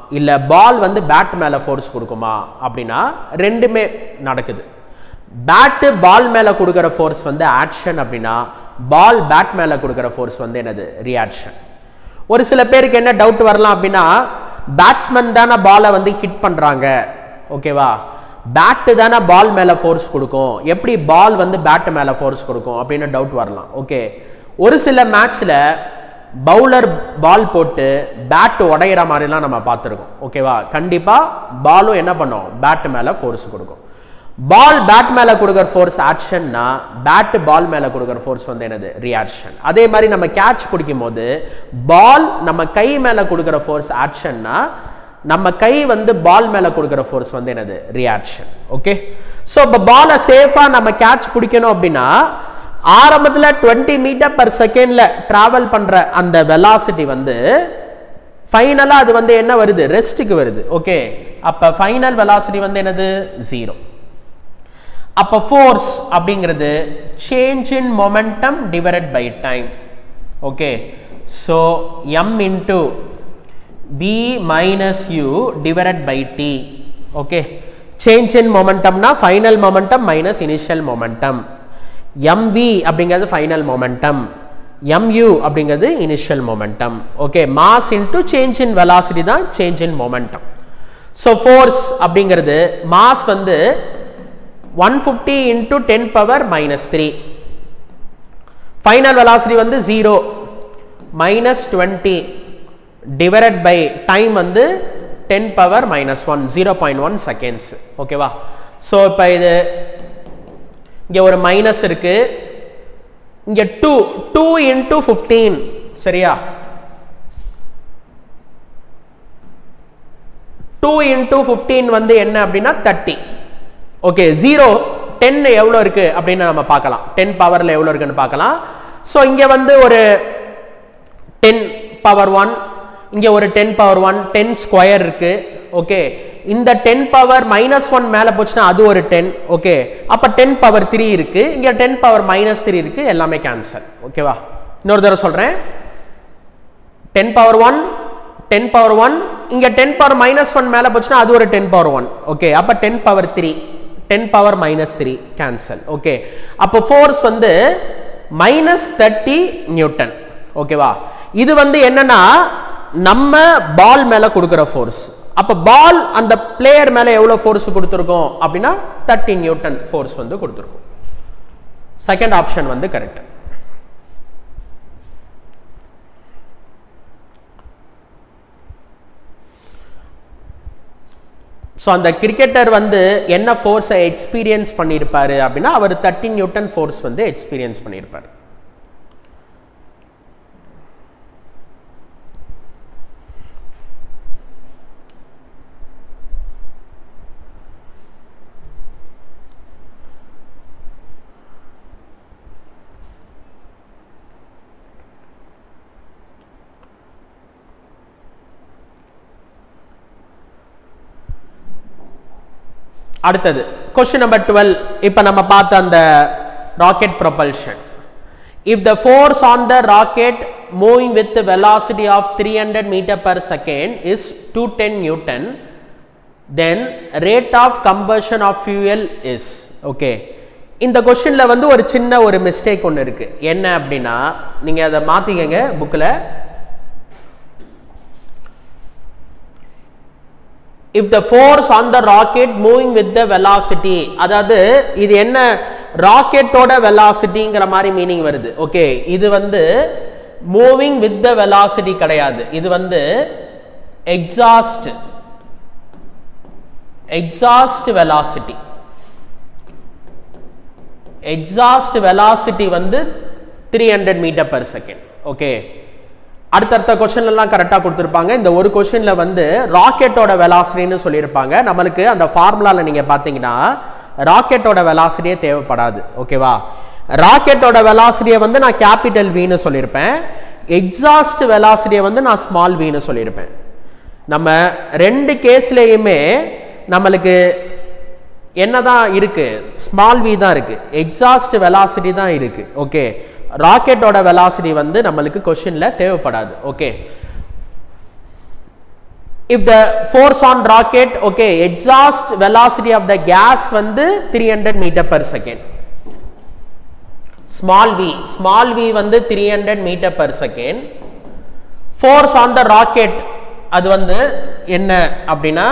இல்லை பால் வந்து பேட் மேலே ஃபோர்ஸ் கொடுக்குமா அப்படின்னா ரெண்டுமே நடக்குது பேட்டு பால் மேலே கொடுக்குற ஃபோர்ஸ் வந்து ஆக்ஷன் அப்படின்னா பால் பேட் மேலே கொடுக்குற ஃபோர்ஸ் வந்து என்னது ரியாக்ஷன் ஒரு சில பேருக்கு என்ன டவுட் வரலாம் அப்படின்னா பேட்ஸ்மேன் தானே பாலை வந்து ஹிட் பண்ணுறாங்க ஓகேவா பேட்டு தானே பால் மேலே ஃபோர்ஸ் கொடுக்கும் எப்படி பால் வந்து பேட்டு மேலே ஃபோர்ஸ் கொடுக்கும் அப்படின்னு டவுட் வரலாம் ஓகே ஒரு சில மேட்ச்சில் பவுலர் பால் போட்டு பேட் உடையிற மாதிரிலாம் நம்ம பார்த்துருக்கோம் ஓகேவா கண்டிப்பாக பாலும் என்ன பண்ணும் பேட்டு மேலே ஃபோர்ஸ் கொடுக்கும் பால் பேட் மேலே கொடுக்குற ஃபோர்ஸ் ஆக்ஷன்னா பேட்டு பால் மேலே கொடுக்குற ஃபோர்ஸ் வந்து என்னது ரியாக்ஷன் அதே மாதிரி நம்ம கேட்ச் பிடிக்கும் போது பால் நம்ம கை மேலே கொடுக்குற ஃபோர்ஸ் ஆக்ஷன்னா நம்ம கை வந்து பால் மேலே கொடுக்குற ஃபோர்ஸ் வந்து என்னது ரியாக்ஷன் ஓகே ஸோ இப்போ பாலை சேஃபாக நம்ம கேட்ச் பிடிக்கணும் அப்படின்னா ஆரம்பத்தில் டுவெண்ட்டி மீட்டர் பர் செகண்டில் ட்ராவல் பண்ணுற அந்த வெலாசிட்டி வந்து ஃபைனலாக அது வந்து என்ன வருது ரெஸ்ட்டுக்கு வருது ஓகே அப்போ ஃபைனல் வெலாசிட்டி வந்து என்னது ஜீரோ அப்போ ஃபோர்ஸ் அப்படிங்கிறது change in momentum divided by time okay so M into V minus U divided by T okay change in மொமெண்டம்னா final momentum minus initial momentum M V அப்படிங்கிறது ஃபைனல் மொமெண்டம் எம்யூ அப்படிங்கிறது initial momentum okay mass into change in velocity தான் change in momentum so force அப்படிங்கிறது mass வந்து one fifty into ten power minus three final velocity வந்து zero minus twenty divided by time வந்து ten power minus one zero point one seconds ஓகேவா so இப்போ இது இங்கே ஒரு மைனஸ் இருக்கு இங்கே டூ டூ இன்ட்டு ஃபிஃப்டீன் சரியா டூ இன்ட்டு ஃபிஃப்டீன் வந்து என்ன அப்படின்னா தேர்ட்டி ஓகே ஜீரோ டென் எவ்வளோ இருக்குது அப்படின்னு நம்ம பார்க்கலாம் டென் பவரில் எவ்வளோ இருக்குன்னு பார்க்கலாம் ஸோ இங்கே வந்து ஒரு டென் பவர் ஒன் இங்கே ஒரு ten power one ten square இருக்கு ஓகே இந்த டென் பவர் மைனஸ் ஒன் மேலே போச்சுன்னா அது ஒரு டென் ஓகே அப்போ டென் பவர் த்ரீ இருக்கு இங்கே டென் பவர் மைனஸ் த்ரீ இருக்கு எல்லாமே கேன்சல் ஓகேவா இன்னொரு தடவை சொல்கிறேன் ten power one ten power one இங்கே டென் பவர் மைனஸ் ஒன் மேலே போச்சுன்னா அது ஒரு டென் பவர் ஒன் ஓகே அப்போ ten power three ten power minus three cancel okay அப்போ ஃபோர்ஸ் வந்து மைனஸ் தேர்ட்டி நியூட்டன் ஓகேவா இது வந்து என்னன்னா நம்ம பால் மேலே கொடுக்குற ஃபோர்ஸ் அப்போ பால் அந்த பிளேயர் மேலே எவ்வளோ ஃபோர்ஸ் கொடுத்துருக்கோம் அப்படின்னா தேர்ட்டி நியூட்டன் ஃபோர்ஸ் வந்து கொடுத்துருக்கோம் செகண்ட் ஆப்ஷன் வந்து கரெக்ட் ஸோ அந்த கிரிக்கெட்டர் வந்து என்ன ஃபோர்ஸை எக்ஸ்பீரியன்ஸ் பண்ணியிருப்பாரு அப்படின்னா அவர் தேர்ட்டி நியூட்டன் ஃபோர்ஸ் வந்து எக்ஸ்பீரியன்ஸ் பண்ணியிருப்பார் அடுத்தது கொஸ்டின் நம்பர் டுவெல் இப்போ நம்ம பார்த்த அந்த rocket propulsion if the force on the rocket moving with velocity of three hundred metre per second is two ten newton then rate of combustion of fuel is okay இந்த கொஷினில் வந்து ஒரு சின்ன ஒரு மிஸ்டேக் ஒன்று இருக்குது என்ன அப்படின்னா நீங்கள் அதை மாற்றிக்கங்க புக்கில் if the force on the rocket moving with the velocity அதாவது இது என்ன ராக்கெட்டோட வெலாசிட்டிங்கிற மாதிரி மீனிங் வருது ஓகே இது வந்து மூவிங் வித் த வெலாசிட்டி கிடையாது இது வந்து exhaust exhaust velocity exhaust velocity வந்து three hundred metre per second okay அடுத்தடுத்த கொஸ்டின் எல்லாம் கரெக்டாக கொடுத்துருப்பாங்க இந்த ஒரு கொஸ்டின்ல வந்து ராக்கெட்டோட வெலாசிட்டின்னு சொல்லியிருப்பாங்க நம்மளுக்கு அந்த ஃபார்முலாவில் நீங்கள் பார்த்தீங்கன்னா ராக்கெட்டோட வெலாசிட்டியே தேவைப்படாது ஓகேவா ராக்கெட்டோட வெலாசிட்டியை வந்து நான் கேபிட்டல் வின்னு சொல்லியிருப்பேன் எக்ஸாஸ்ட் வெலாசிட்டியை வந்து நான் ஸ்மால் வின்னு சொல்லியிருப்பேன் நம்ம ரெண்டு கேஸ்லேயுமே நம்மளுக்கு என்னதான் இருக்கு ஸ்மால் வி தான் இருக்கு எக்ஸாஸ்ட் வெலாசிட்டி தான் இருக்கு ஓகே ராக்கெட்டோட வெலாசிட்டி வந்து நம்மளுக்கு கொஷின்ல தேவைப்படாது okay if the force on rocket okay exhaust velocity of the gas வந்து 300 meter per second small v small v வந்து 300 meter per second force on the rocket அது வந்து என்ன அப்படின்னா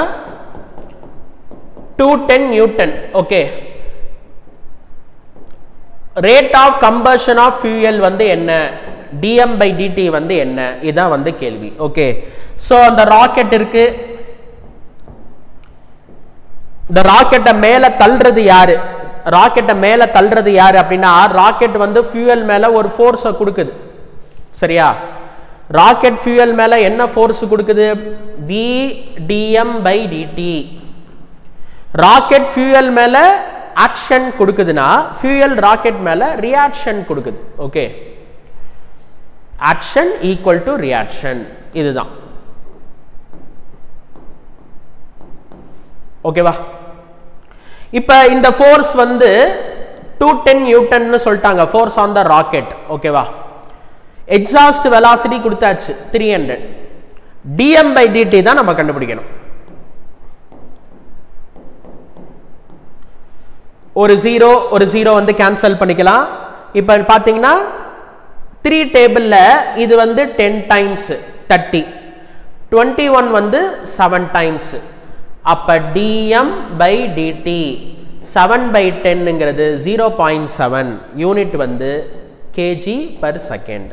210 newton okay rate of combustion of fuel வந்து என்ன dm by dt வந்து என்ன இதான் வந்து கேள்வி ஓகே ஸோ அந்த ராக்கெட் இருக்கு இந்த ராக்கெட்டை மேல தள்ளுறது யாரு ராக்கெட்டை மேல தள்ளுறது யாரு அப்படின்னா ராக்கெட் வந்து ஃபியூயல் மேல ஒரு ஃபோர்ஸை கொடுக்குது சரியா ராக்கெட் ஃபியூயல் மேல என்ன ஃபோர்ஸ் கொடுக்குது v DM by DD rocket fuel மேல ஆக்ஷன் கொடுக்குதுன்னா ஃபியூயல் ராக்கெட் மேல ரியாக்ஷன் கொடுக்குது okay action equal to reaction இதுதான் ஓகேவா இப்போ இந்த ஃபோர்ஸ் வந்து டூ டென் நியூட்டன்னு சொல்லிட்டாங்க ஃபோர்ஸ் ஆன் த ராக்கெட் ஓகேவா எக்ஸாஸ்ட் வெலாசிட்டி கொடுத்தாச்சு three hundred dm by dt தான் நம்ம கண்டுபிடிக்கணும் ஒரு ஜீரோ ஒரு ஜீரோ வந்து கேன்சல் பண்ணிக்கலாம் இப்போ பார்த்தீங்கன்னா த்ரீ டேபிளில் இது வந்து ten times thirty twenty one வந்து செவன் டைம்ஸ் அப்போ dm by dt seven by டென்னுங்கிறது ஜீரோ பாயிண்ட் செவன் யூனிட் வந்து கேஜி பர் செகண்ட்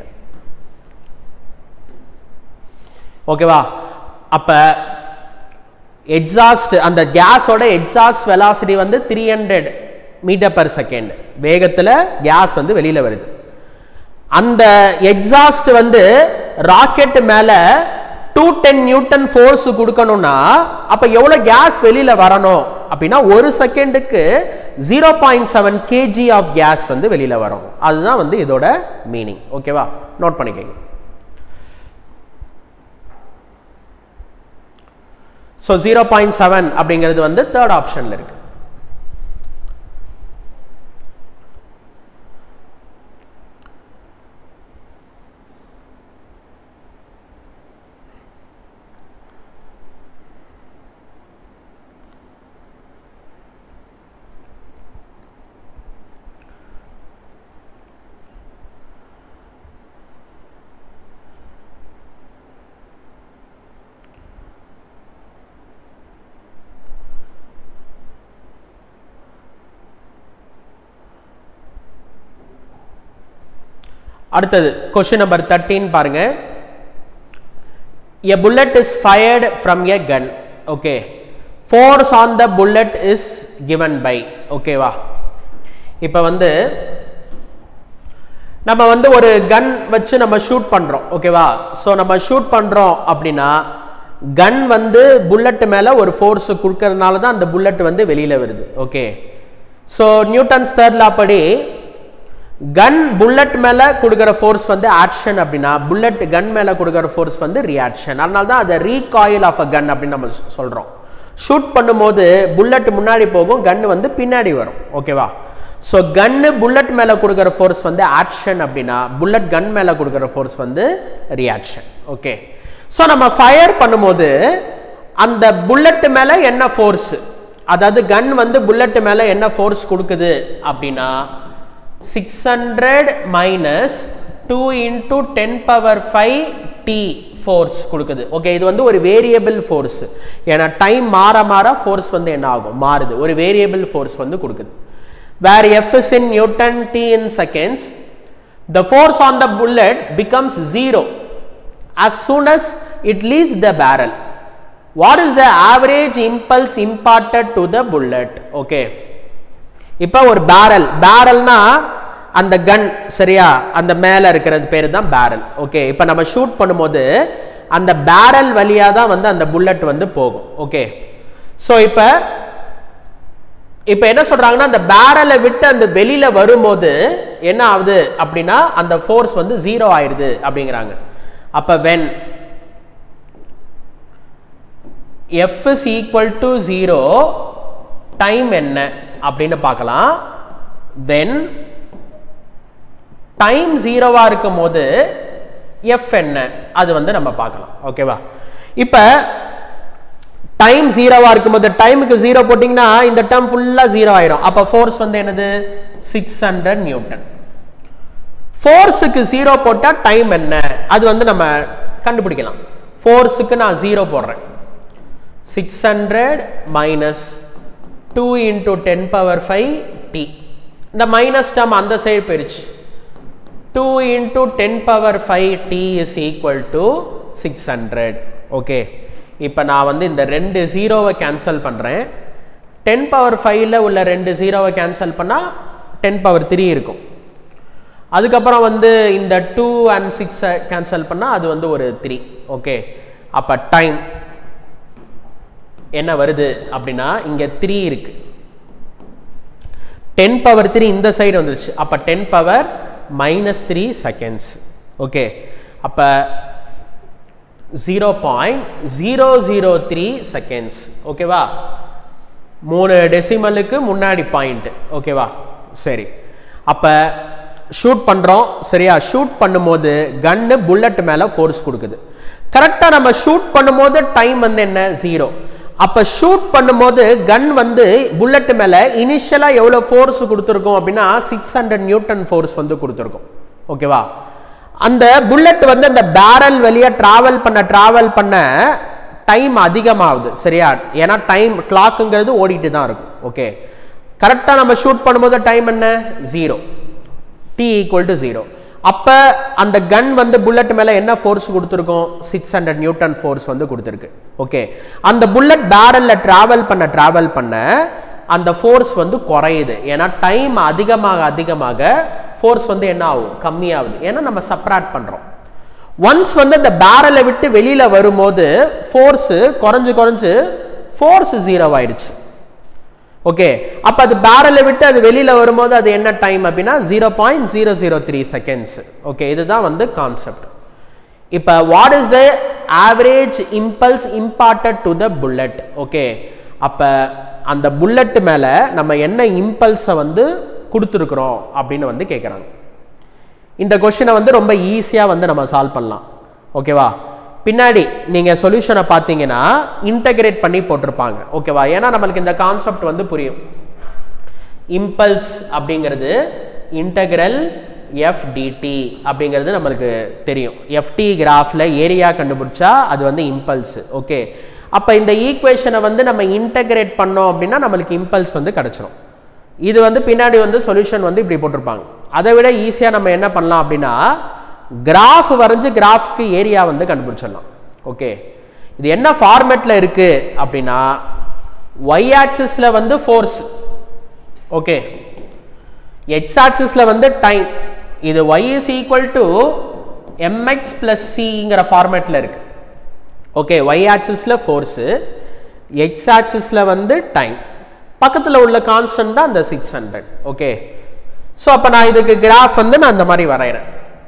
ஓகேவா அப்போ எக்ஸாஸ்ட் அந்த கேஸோட எக்ஸாஸ்ட் வெலாசிட்டி வந்து three hundred metre per second வேகத்தில் கேஸ் வந்து வெளியில் வருது அந்த எக்ஸாஸ்ட் வந்து ராக்கெட் மேலே டூ டென் நியூட்டன் ஃபோர்ஸ் கொடுக்கணும்னா அப்போ எவ்வளோ கேஸ் வெளியில் வரணும் அப்படின்னா ஒரு செகண்டுக்கு zero point seven kg of gas வந்து வெளியில் வரும் அதுதான் வந்து இதோட மீனிங் ஓகேவா நோட் பண்ணிக்கோங்க ஸோ ஜீரோ பாயிண்ட் செவன் அப்படிங்கிறது வந்து தேர்ட் ஆப்ஷனில் இருக்கு அடுத்தது கொஸ்டின் நம்பர் தேர்ட்டீன் பாருங்க a bullet is fired from a gun okay force on the bullet is given by ஓகேவா இப்போ வந்து நம்ம வந்து ஒரு கன் வச்சு நம்ம ஷூட் பண்ணுறோம் ஓகேவா ஸோ நம்ம ஷூட் பண்ணுறோம் அப்படின்னா கன் வந்து புல்லட் மேலே ஒரு ஃபோர்ஸ் கொடுக்கறதுனால தான் அந்த புல்லட் வந்து வெளியில் வருது okay so newton's third law படி கன் புல்லட் மேலே கொடுக்குற ஃபோர்ஸ் வந்து ஆக்ஷன் அப்படின்னா புல்லட் கன் மேலே கொடுக்குற ஃபோர்ஸ் வந்து ரியாக்ஷன் அதனால தான் அதை ரீகாயில் ஆஃப் அ கன் அப்படின்னு நம்ம சொல்கிறோம் ஷூட் பண்ணும்போது புல்லட் முன்னாடி போகும் கன் வந்து பின்னாடி வரும் ஓகேவா ஸோ கன்னு புல்லட் மேலே கொடுக்குற ஃபோர்ஸ் வந்து ஆக்ஷன் அப்படின்னா புல்லட் கன் மேலே கொடுக்குற ஃபோர்ஸ் வந்து ரியாக்ஷன் ஓகே ஸோ நம்ம ஃபயர் பண்ணும்போது அந்த புல்லட் மேலே என்ன ஃபோர்ஸ் அதாவது கன் வந்து புல்லட் மேலே என்ன ஃபோர்ஸ் கொடுக்குது அப்படின்னா six hundred minus two into ten power five t force கொடுக்குது ஓகே இது வந்து ஒரு வேரியபிள் ஃபோர்ஸ் ஏன்னா டைம் மாற மாற ஃபோர்ஸ் வந்து என்ன ஆகும் மாறுது ஒரு வேரியபிள் ஃபோர்ஸ் வந்து கொடுக்குது where f is in newton t in seconds the force on the bullet becomes zero as soon as it leaves the barrel what is the average impulse imparted to the bullet okay இப்போ ஒரு barrel பேரல்னா அந்த கன் சரியா அந்த மேலே இருக்கிறது பேர் தான் barrel okay இப்போ நம்ம ஷூட் பண்ணும்போது அந்த பேரல் வழியாக தான் வந்து அந்த புல்லட் வந்து போகும் ஓகே ஸோ இப்போ இப்போ என்ன சொல்றாங்கன்னா அந்த பேரலை விட்டு அந்த வெளியில வரும்போது என்ன ஆகுது அப்படின்னா அந்த ஃபோர்ஸ் வந்து ஜீரோ ஆயிடுது அப்படிங்கிறாங்க அப்ப when f is equal to zero time என்ன அப்படின்னு பார்க்கலாம் வென் டைம் ஜீரோவா இருக்கும் போது எஃப் என்ன அது வந்து நம்ம பார்க்கலாம் ஓகேவா இப்போ டைம் ஜீரோவா இருக்கும்போது டைமுக்கு ஜீரோ போட்டிங்கன்னா இந்த டேர்ம் ஃபுல்லா ஜீரோ ஆயிரும் அப்ப ஃபோர்ஸ் வந்து என்னது சிக்ஸ் ஹண்ட்ரட் நியூட்டன் ஃபோர்ஸுக்கு ஜீரோ போட்டா டைம் என்ன அது வந்து நம்ம கண்டுபிடிக்கலாம் ஃபோர்ஸுக்கு நான் ஜீரோ போடுறேன் six hundred minus two into ten power five t இந்த மைனஸ் டேர்ம் அந்த சைடு போயிடுச்சு two into ten power five t is equal to six hundred okay இப்போ நான் வந்து இந்த ரெண்டு ஜீரோவை கேன்சல் பண்ணுறேன் டென் பவர் ஃபைவ்ல உள்ள ரெண்டு ஜீரோவை கேன்சல் பண்ணால் டென் பவர் த்ரீ இருக்கும் அதுக்கப்புறம் வந்து இந்த டூ அண்ட் சிக்ஸை கேன்சல் பண்ணால் அது வந்து ஒரு த்ரீ ஓகே அப்போ டைம் என்ன வருது அப்படின்னா இங்கே த்ரீ இருக்கு டென் பவர் த்ரீ இந்த சைடு வந்துருச்சு அப்போ ten power minus three seconds okay அப்போ zero point zero zero three seconds ஓகேவா மூணு டெசிமலுக்கு முன்னாடி பாயிண்ட் ஓகேவா சரி அப்போ ஷூட் பண்ணுறோம் சரியா ஷூட் பண்ணும்போது கன்னு புல்லட் மேலே ஃபோர்ஸ் கொடுக்குது கரெக்டாக நம்ம ஷூட் பண்ணும்போது டைம் வந்து என்ன ஜீரோ அப்போ ஷூட் பண்ணும்போது கன் வந்து புல்லட் மேலே இனிஷியலாக எவ்வளோ ஃபோர்ஸ் கொடுத்துருக்கோம் அப்படின்னா சிக்ஸ் ஹண்ட்ரட் நியூட்டன் ஃபோர்ஸ் வந்து கொடுத்துருக்கோம் ஓகேவா அந்த புல்லட் வந்து அந்த பேரல் வழியாக ட்ராவல் பண்ண ட்ராவல் பண்ண டைம் அதிகமாகுது சரியா ஏன்னா டைம் கிளாக்குங்கிறது ஓடிட்டு தான் இருக்கும் ஓகே கரெக்டாக நம்ம ஷூட் பண்ணும்போது டைம் என்ன zero t equal to zero அப்போ அந்த கன் வந்து புல்லட் மேலே என்ன ஃபோர்ஸ் கொடுத்துருக்கோம் சிக்ஸ் ஹண்ட்ரட் நியூட்டன் ஃபோர்ஸ் வந்து கொடுத்துருக்கு ஓகே அந்த புல்லட் பேரலில் ட்ராவல் பண்ண ட்ராவல் பண்ண அந்த ஃபோர்ஸ் வந்து குறையுது ஏன்னா டைம் அதிகமாக அதிகமாக ஃபோர்ஸ் வந்து என்ன ஆகும் கம்மியாகுது ஏன்னா நம்ம சப்ராட் பண்ணுறோம் ஒன்ஸ் வந்து அந்த பேரலை விட்டு வெளியில் வரும்போது ஃபோர்ஸு குறைஞ்சு குறைஞ்சு ஃபோர்ஸ் ஜீரோ ஆயிடுச்சு ஓகே அப்போ அது பேரலை விட்டு அது வெளியில் வரும்போது அது என்ன டைம் அப்படின்னா zero point zero zero three seconds okay இதுதான் வந்து கான்செப்ட் இப்போ what is the average impulse imparted to the bullet okay அப்போ அந்த புல்லட் மேலே நம்ம என்ன இம்பல்ஸை வந்து கொடுத்துருக்குறோம் அப்படின்னு வந்து கேட்குறாங்க இந்த கொஷினை வந்து ரொம்ப ஈஸியாக வந்து நம்ம சால்வ் பண்ணலாம் ஓகேவா பின்னாடி நீங்கள் சொல்யூஷனை பார்த்தீங்கன்னா இன்டகிரேட் பண்ணி போட்டிருப்பாங்க ஓகேவா ஏன்னா நம்மளுக்கு இந்த கான்செப்ட் வந்து புரியும் இம்பல்ஸ் அப்படிங்கிறது இன்டகிரல் எஃப்டிடி அப்படிங்கிறது நம்மளுக்கு தெரியும் எஃப்டி கிராஃபில் ஏரியா கண்டுபிடிச்சா அது வந்து இம்பல்ஸ் ஓகே அப்போ இந்த ஈக்குவேஷனை வந்து நம்ம இன்டகிரேட் பண்ணோம் அப்படின்னா நம்மளுக்கு இம்பல்ஸ் வந்து கிடச்சிரும் இது வந்து பின்னாடி வந்து சொல்யூஷன் வந்து இப்படி போட்டிருப்பாங்க அதை விட ஈஸியாக நம்ம என்ன பண்ணலாம் அப்படின்னா கிராஃப் வரைஞ்சு கிராஃப்க்கு ஏரியா வந்து கண்டுபிடிச்சிடலாம் ஓகே இது என்ன ஃபார்மேட்டில் இருக்குது அப்படின்னா ஒய் ஆக்சிஸில் வந்து ஃபோர்ஸ் ஓகே எக்ஸ் ஆக்சிஸில் வந்து டைம் இது y is equal to mx plus சிங்கிற ஃபார்மேட்டில் இருக்குது ஓகே ஒய் ஆக்சிஸில் ஃபோர்ஸு எக்ஸ் ஆக்சிஸில் வந்து டைம் பக்கத்தில் உள்ள கான்ஸ்டன்ட் தான் அந்த சிக்ஸ் ஹண்ட்ரட் ஓகே ஸோ அப்போ நான் இதுக்கு கிராஃப் வந்து நான் அந்த மாதிரி வரைகிறேன்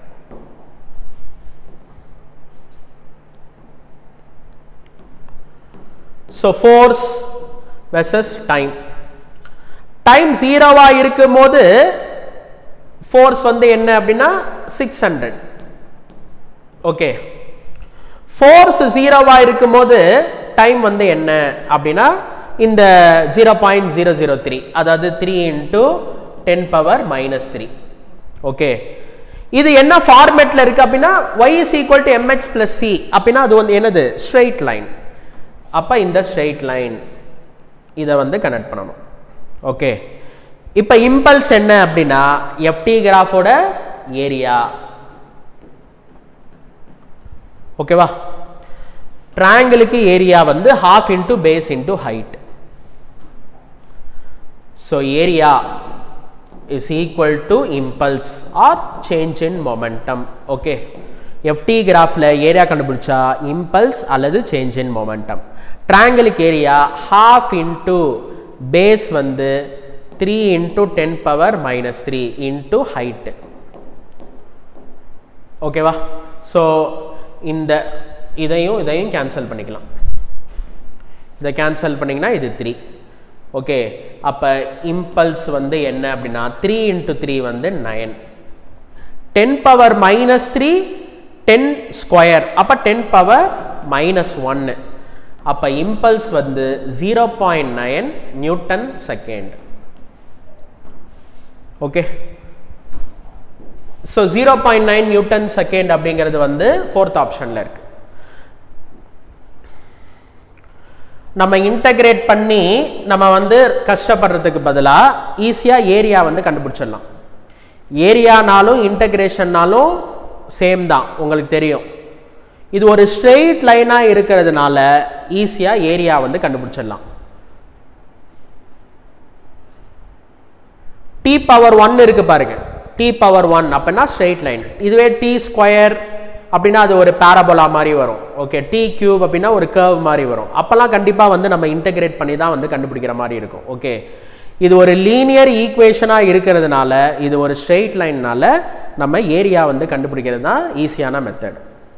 so force versus time time ஜீரோவா இருக்கும் போது ஃபோர்ஸ் வந்து என்ன அப்படின்னா சிக்ஸ் ஹண்ட்ரட் ஓகே ஃபோர்ஸ் ஜீரோவா இருக்கும் போது டைம் வந்து என்ன அப்படின்னா இந்த zero point zero zero three அதாவது three into ten power minus three okay இது என்ன ஃபார்மேட்டில் இருக்கு அப்படின்னா y is equal to mx plus c அப்படின்னா அது வந்து என்னது ஸ்ட்ரெயிட் லைன் அப்போ இந்த ஸ்ட்ரெயிட் லைன் இதை வந்து கனெக்ட் பண்ணணும் ஓகே இப்போ இம்பல்ஸ் என்ன அப்படின்னா எஃப்டி கிராஃபோட ஏரியா ஓகேவா ட்ராங்கிளுக்கு ஏரியா வந்து half into base into height so area is equal to impulse or change in momentum okay ft கிராஃபில் ஏரியா கண்டுபிடிச்சா இம்பல்ஸ் அல்லது சேஞ்ச் இன் மொமெண்டம் ட்ராங்கிளுக்கு ஏரியா ஹாஃப் இன்ட்டு பேஸ் வந்து three into ten power minus three into height ஓகேவா so இந்த இதையும் இதையும் cancel பண்ணிக்கலாம் இதை கேன்சல் பண்ணிங்கன்னா இது த்ரீ ஓகே அப்போ இம்பல்ஸ் வந்து என்ன அப்படின்னா த்ரீ இன்ட்டு த்ரீ வந்து nine ten power minus three ten square அப்போ டென் பவர் மைனஸ் ஒன்று அப்போ இம்பல்ஸ் வந்து zero point nine newton second okay so zero point nine newton second அப்படிங்கிறது வந்து ஃபோர்த் ஆப்ஷனில் இருக்கு நம்ம இன்டகிரேட் பண்ணி நம்ம வந்து கஷ்டப்படுறதுக்கு பதிலாக ஈஸியாக ஏரியா வந்து கண்டுபிடிச்சிடலாம் ஏரியானாலும் இன்டகிரேஷன்னாலும் சேம் தான் உங்களுக்கு தெரியும் இது ஒரு ஸ்ட்ரெயிட் லைனாக இருக்கிறதுனால ஈஸியாக ஏரியா வந்து கண்டுபிடிச்சிடலாம் டி பவர் ஒன் இருக்கு பாருங்க டி பவர் ஒன் அப்படின்னா ஸ்ட்ரெயிட் லைன் இதுவே டி ஸ்கொயர் அப்படின்னா அது ஒரு பேரபோலா மாதிரி வரும் ஓகே டி கியூப் அப்படின்னா ஒரு கர்வ் மாதிரி வரும் அப்போல்லாம் கண்டிப்பாக வந்து நம்ம இன்டகிரேட் பண்ணி தான் வந்து கண்டுபிடிக்கிற மாதிரி இருக்கும் ஓகே இது ஒரு லீனியர் ஈக்குவேஷனாக இருக்கிறதுனால இது ஒரு ஸ்ட்ரெயிட் லைன்னால நம்ம ஏரியா வந்து கண்டுபிடிக்கிறது தான் ஈஸியான மெத்தட்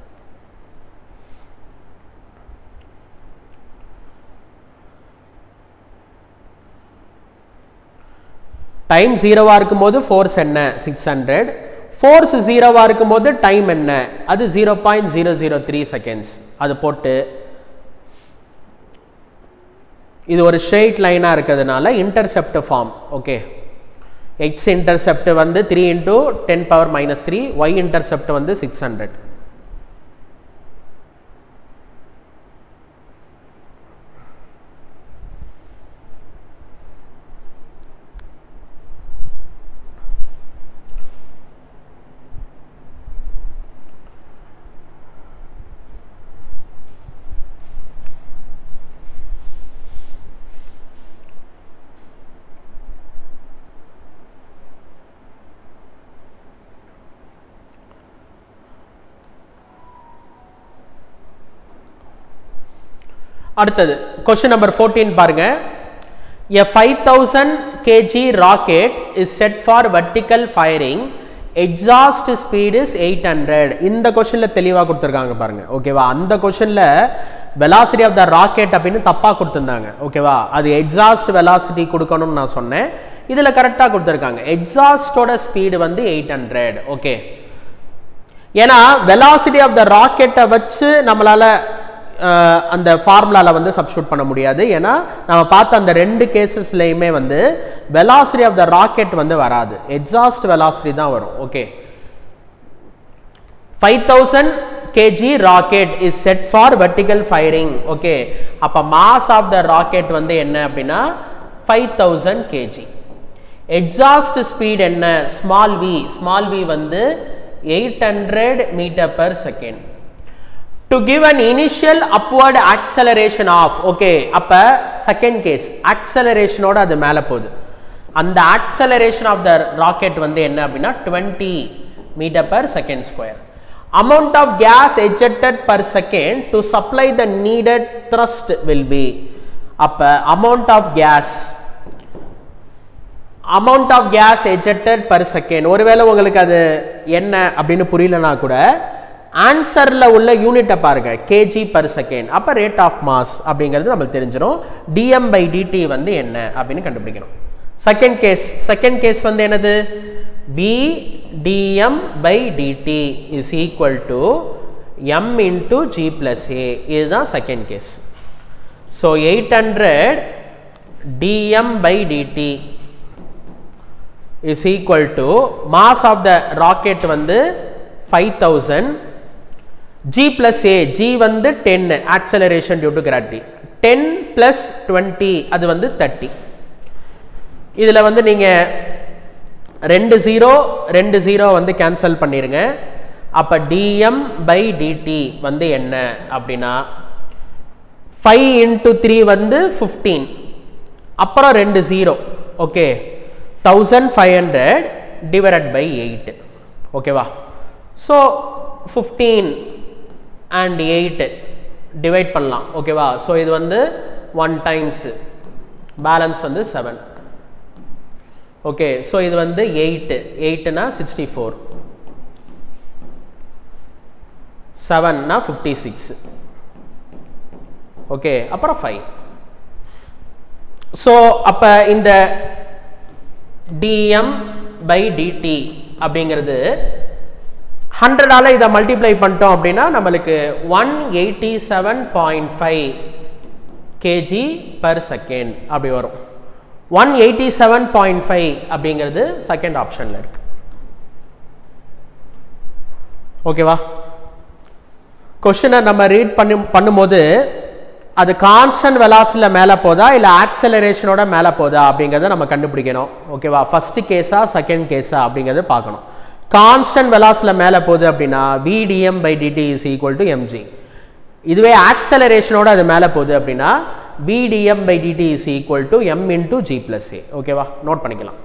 டைம் ஜீரோவாக இருக்கும்போது ஃபோர்ஸ் என்ன சிக்ஸ் ஹண்ட்ரட் ஃபோர்ஸ் ஜீரோவாக இருக்கும்போது டைம் என்ன அது zero point zero zero three seconds அது போட்டு இது ஒரு ஸ்ட்ரெயிட் லைனாக இருக்கிறதுனால intercept form okay x intercept வந்து three into ten power minus three y intercept வந்து சிக்ஸ் ஹண்ட்ரட் அடுத்தது கொஸ்டின் நம்பர் ஃபோர்டீன் பாருங்க A 5000 kg rocket is set for vertical firing. Exhaust speed is 800. இந்த கொஸ்டின்ல தெளிவா கொடுத்துருக்காங்க பாருங்க ஓகேவா அந்த கொஸ்டின்ல வெலாசிட்டி ஆஃப் த ராக்கெட் அப்படின்னு தப்பா கொடுத்துருந்தாங்க ஓகேவா அது எக்ஸாஸ்ட் வெலாசிட்டி கொடுக்கணும்னு நான் சொன்னேன் இதுல கரெக்டாக கொடுத்துருக்காங்க எக்ஸாஸ்டோட ஸ்பீடு வந்து எயிட் ஹண்ட்ரட் ஓகே ஏன்னா வெலாசிட்டி ஆஃப் த ராக்கெட்டை வச்சு நம்மளால அஹ், அந்த ஃபார்முலால வந்து சப்ஸ்டியூட் பண்ண முடியாது ஏன்னா நம்ம பார்த்த அந்த ரெண்டு கேசஸ்லையுமே வந்து வெலாசிட்டி ஆஃப் த ராக்கெட் வந்து வராது எக்ஸாஸ்ட் வெலாசிட்டி தான் வரும் okay five thousand kg rocket is set for vertical firing okay அப்போ மாஸ் ஆஃப் த ராக்கெட் வந்து என்ன அப்படின்னா five thousand kg exhaust speed என்ன ஸ்மால் வி ஸ்மால் வி வந்து eight hundred metre per second to give an initial upward acceleration of okay அப்போ second case ஆக்சலரேஷனோட அது மேலே போகுது அந்த ஆக்சலரேஷன் ஆஃப் த ராக்கெட் வந்து என்ன அப்படின்னா twenty metre per second square amount of gas ejected per second to supply the needed thrust will be அப்போ amount of gas amount of gas ejected per second ஒருவேளை உங்களுக்கு அது என்ன அப்படின்னு புரியலனா கூட ஆன்சரில் உள்ள யூனிட்டை பாருங்க கேஜி பர் செகண்ட் அப்போ ரேட் ஆஃப் மாஸ் அப்படிங்கிறது நம்மளுக்கு தெரிஞ்சிடும் டிஎம் பை டிடி வந்து என்ன அப்படின்னு கண்டுபிடிக்கணும் செகண்ட் கேஸ் செகண்ட் கேஸ் வந்து என்னது v DM by DD is equal to M into G plus a இதுதான் second case so eight hundred dm by dt is equal to mass of the rocket வந்து 5000 g plus a g வந்து 10 acceleration due to gravity 10 plus 20 அது வந்து 30 இதுல வந்து நீங்க ரெண்டு zero ரெண்டு ஜீரோ வந்து கேன்சல் பண்ணிருங்க அப்ப dm by dt வந்து என்ன அப்படின்னா ஃபைவ் இன்ட்டு த்ரீ வந்து ஃபிஃப்டீன் அப்புறம் ரெண்டு zero okay thousand five hundred divided by eight ஓகேவா so fifteen and eight divide பண்ணலாம் ஓகேவா ஸோ இது வந்து ஒன் டைம்ஸ் பேலன்ஸ் வந்து செவன் ஓகே ஸோ இது வந்து எயிட்டு எயிட்டுனா சிக்ஸ்டி ஃபோர் செவன்னா ஃபிஃப்டி சிக்ஸ் ஓகே அப்புறம் ஃபைவ் ஸோ அப்போ இந்த டிஎம் பை டிடி அப்படிங்கிறது ஹண்ட்ரடால் இதை மல்டிப்ளை பண்ணிட்டோம் அப்படின்னா நம்மளுக்கு one eighty seven point five kg per second அப்படி வரும் one eighty seven point five அப்படிங்கிறது செகண்ட் ஆப்ஷனில் இருக்கு ஓகேவா கொஷினை நம்ம ரீட் பண்ணி பண்ணும்போது அது கான்ஸ்டன்ட் வெலாசிட்டியில் மேலே போதா இல்லை ஆக்சலரேஷனோட மேலே போதா அப்படிங்கிறத நம்ம கண்டுபிடிக்கணும் ஓகேவா ஃபர்ஸ்ட் கேஸா செகண்ட் கேஸா அப்படிங்கிறத பார்க்கணும் கான்ஸ்டன்ட் வெலாசிட்டியில் மேலே போகுது அப்படின்னா VDM by DD is equal to mg இதுவே ஆக்சலரேஷனோட அது மேலே போகுது அப்படின்னா VDM by DD is equal to m into g plus ஏ ஓகேவா நோட் பண்ணிக்கலாம்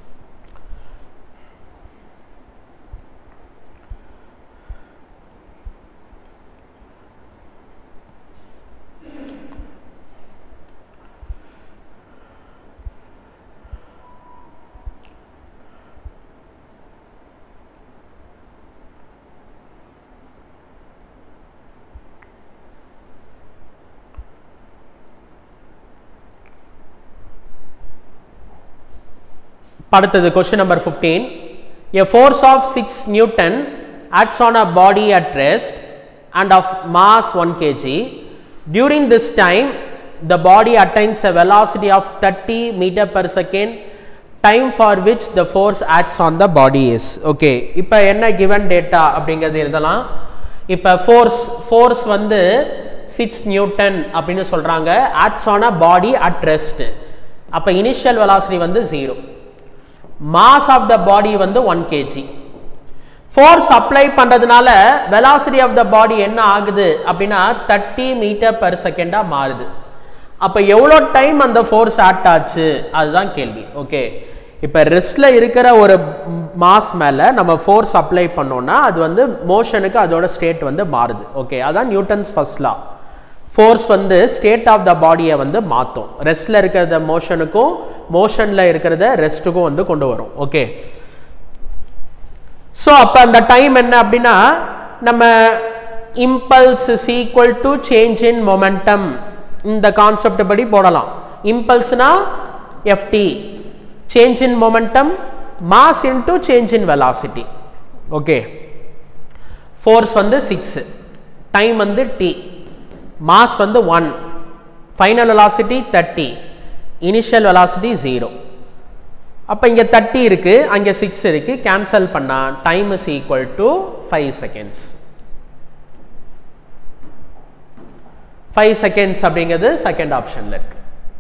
அடுத்தது question number fifteen a force of six newton acts on a body at rest and of mass 1 kg. During this time, the body attains a velocity of 30 meter per second, time for which the force acts on the body is. Okay, இப்போ என்ன given data அப்படிங்கிறது எழுதலாம் இப்போ force force வந்து six newton அப்படின்னு சொல்கிறாங்க acts on a body at rest அப்போ initial velocity வந்து zero mass of the body வந்து ஒன் கேஜி ஃபோர்ஸ் அப்ளை பண்ணுறதுனால வெலாசிட்டி ஆஃப் த பாடி என்ன ஆகுது அப்படின்னா தேர்ட்டி மீட்டர் பர் செகண்டாக மாறுது அப்போ எவ்வளோ டைம் அந்த ஃபோர்ஸ் ஆக்ட் ஆச்சு அதுதான் கேள்வி ஓகே இப்போ ரெஸ்டில் இருக்கிற ஒரு மாஸ் மேலே நம்ம ஃபோர்ஸ் அப்ளை பண்ணோம்னா அது வந்து மோஷனுக்கு அதோட ஸ்டேட் வந்து மாறுது ஓகே அதான் நியூட்டன்ஸ் ஃபர்ஸ்ட் லா ஃபோர்ஸ் வந்து ஸ்டேட் ஆஃப் த பாடியை வந்து மாற்றும் ரெஸ்டில் இருக்கிறத மோஷனுக்கும் மோஷனில் இருக்கிறத ரெஸ்ட்டுக்கும் வந்து கொண்டு வரும் ஓகே ஸோ அப்போ அந்த டைம் என்ன அப்படின்னா நம்ம impulse is equal to change in momentum இந்த கான்செப்ட் படி போடலாம் இம்பல்ஸ்னா ft change in momentum mass into change in velocity okay force வந்து சிக்ஸ் டைம் வந்து டி மாஸ் வந்து one final velocity thirty initial velocity zero அப்போ இங்கே தேர்ட்டி இருக்குது அங்கே சிக்ஸ் இருக்குது கேன்சல் பண்ணால் time is equal to five seconds five seconds அப்படிங்கிறது செகண்ட் ஆப்ஷனில் இருக்கு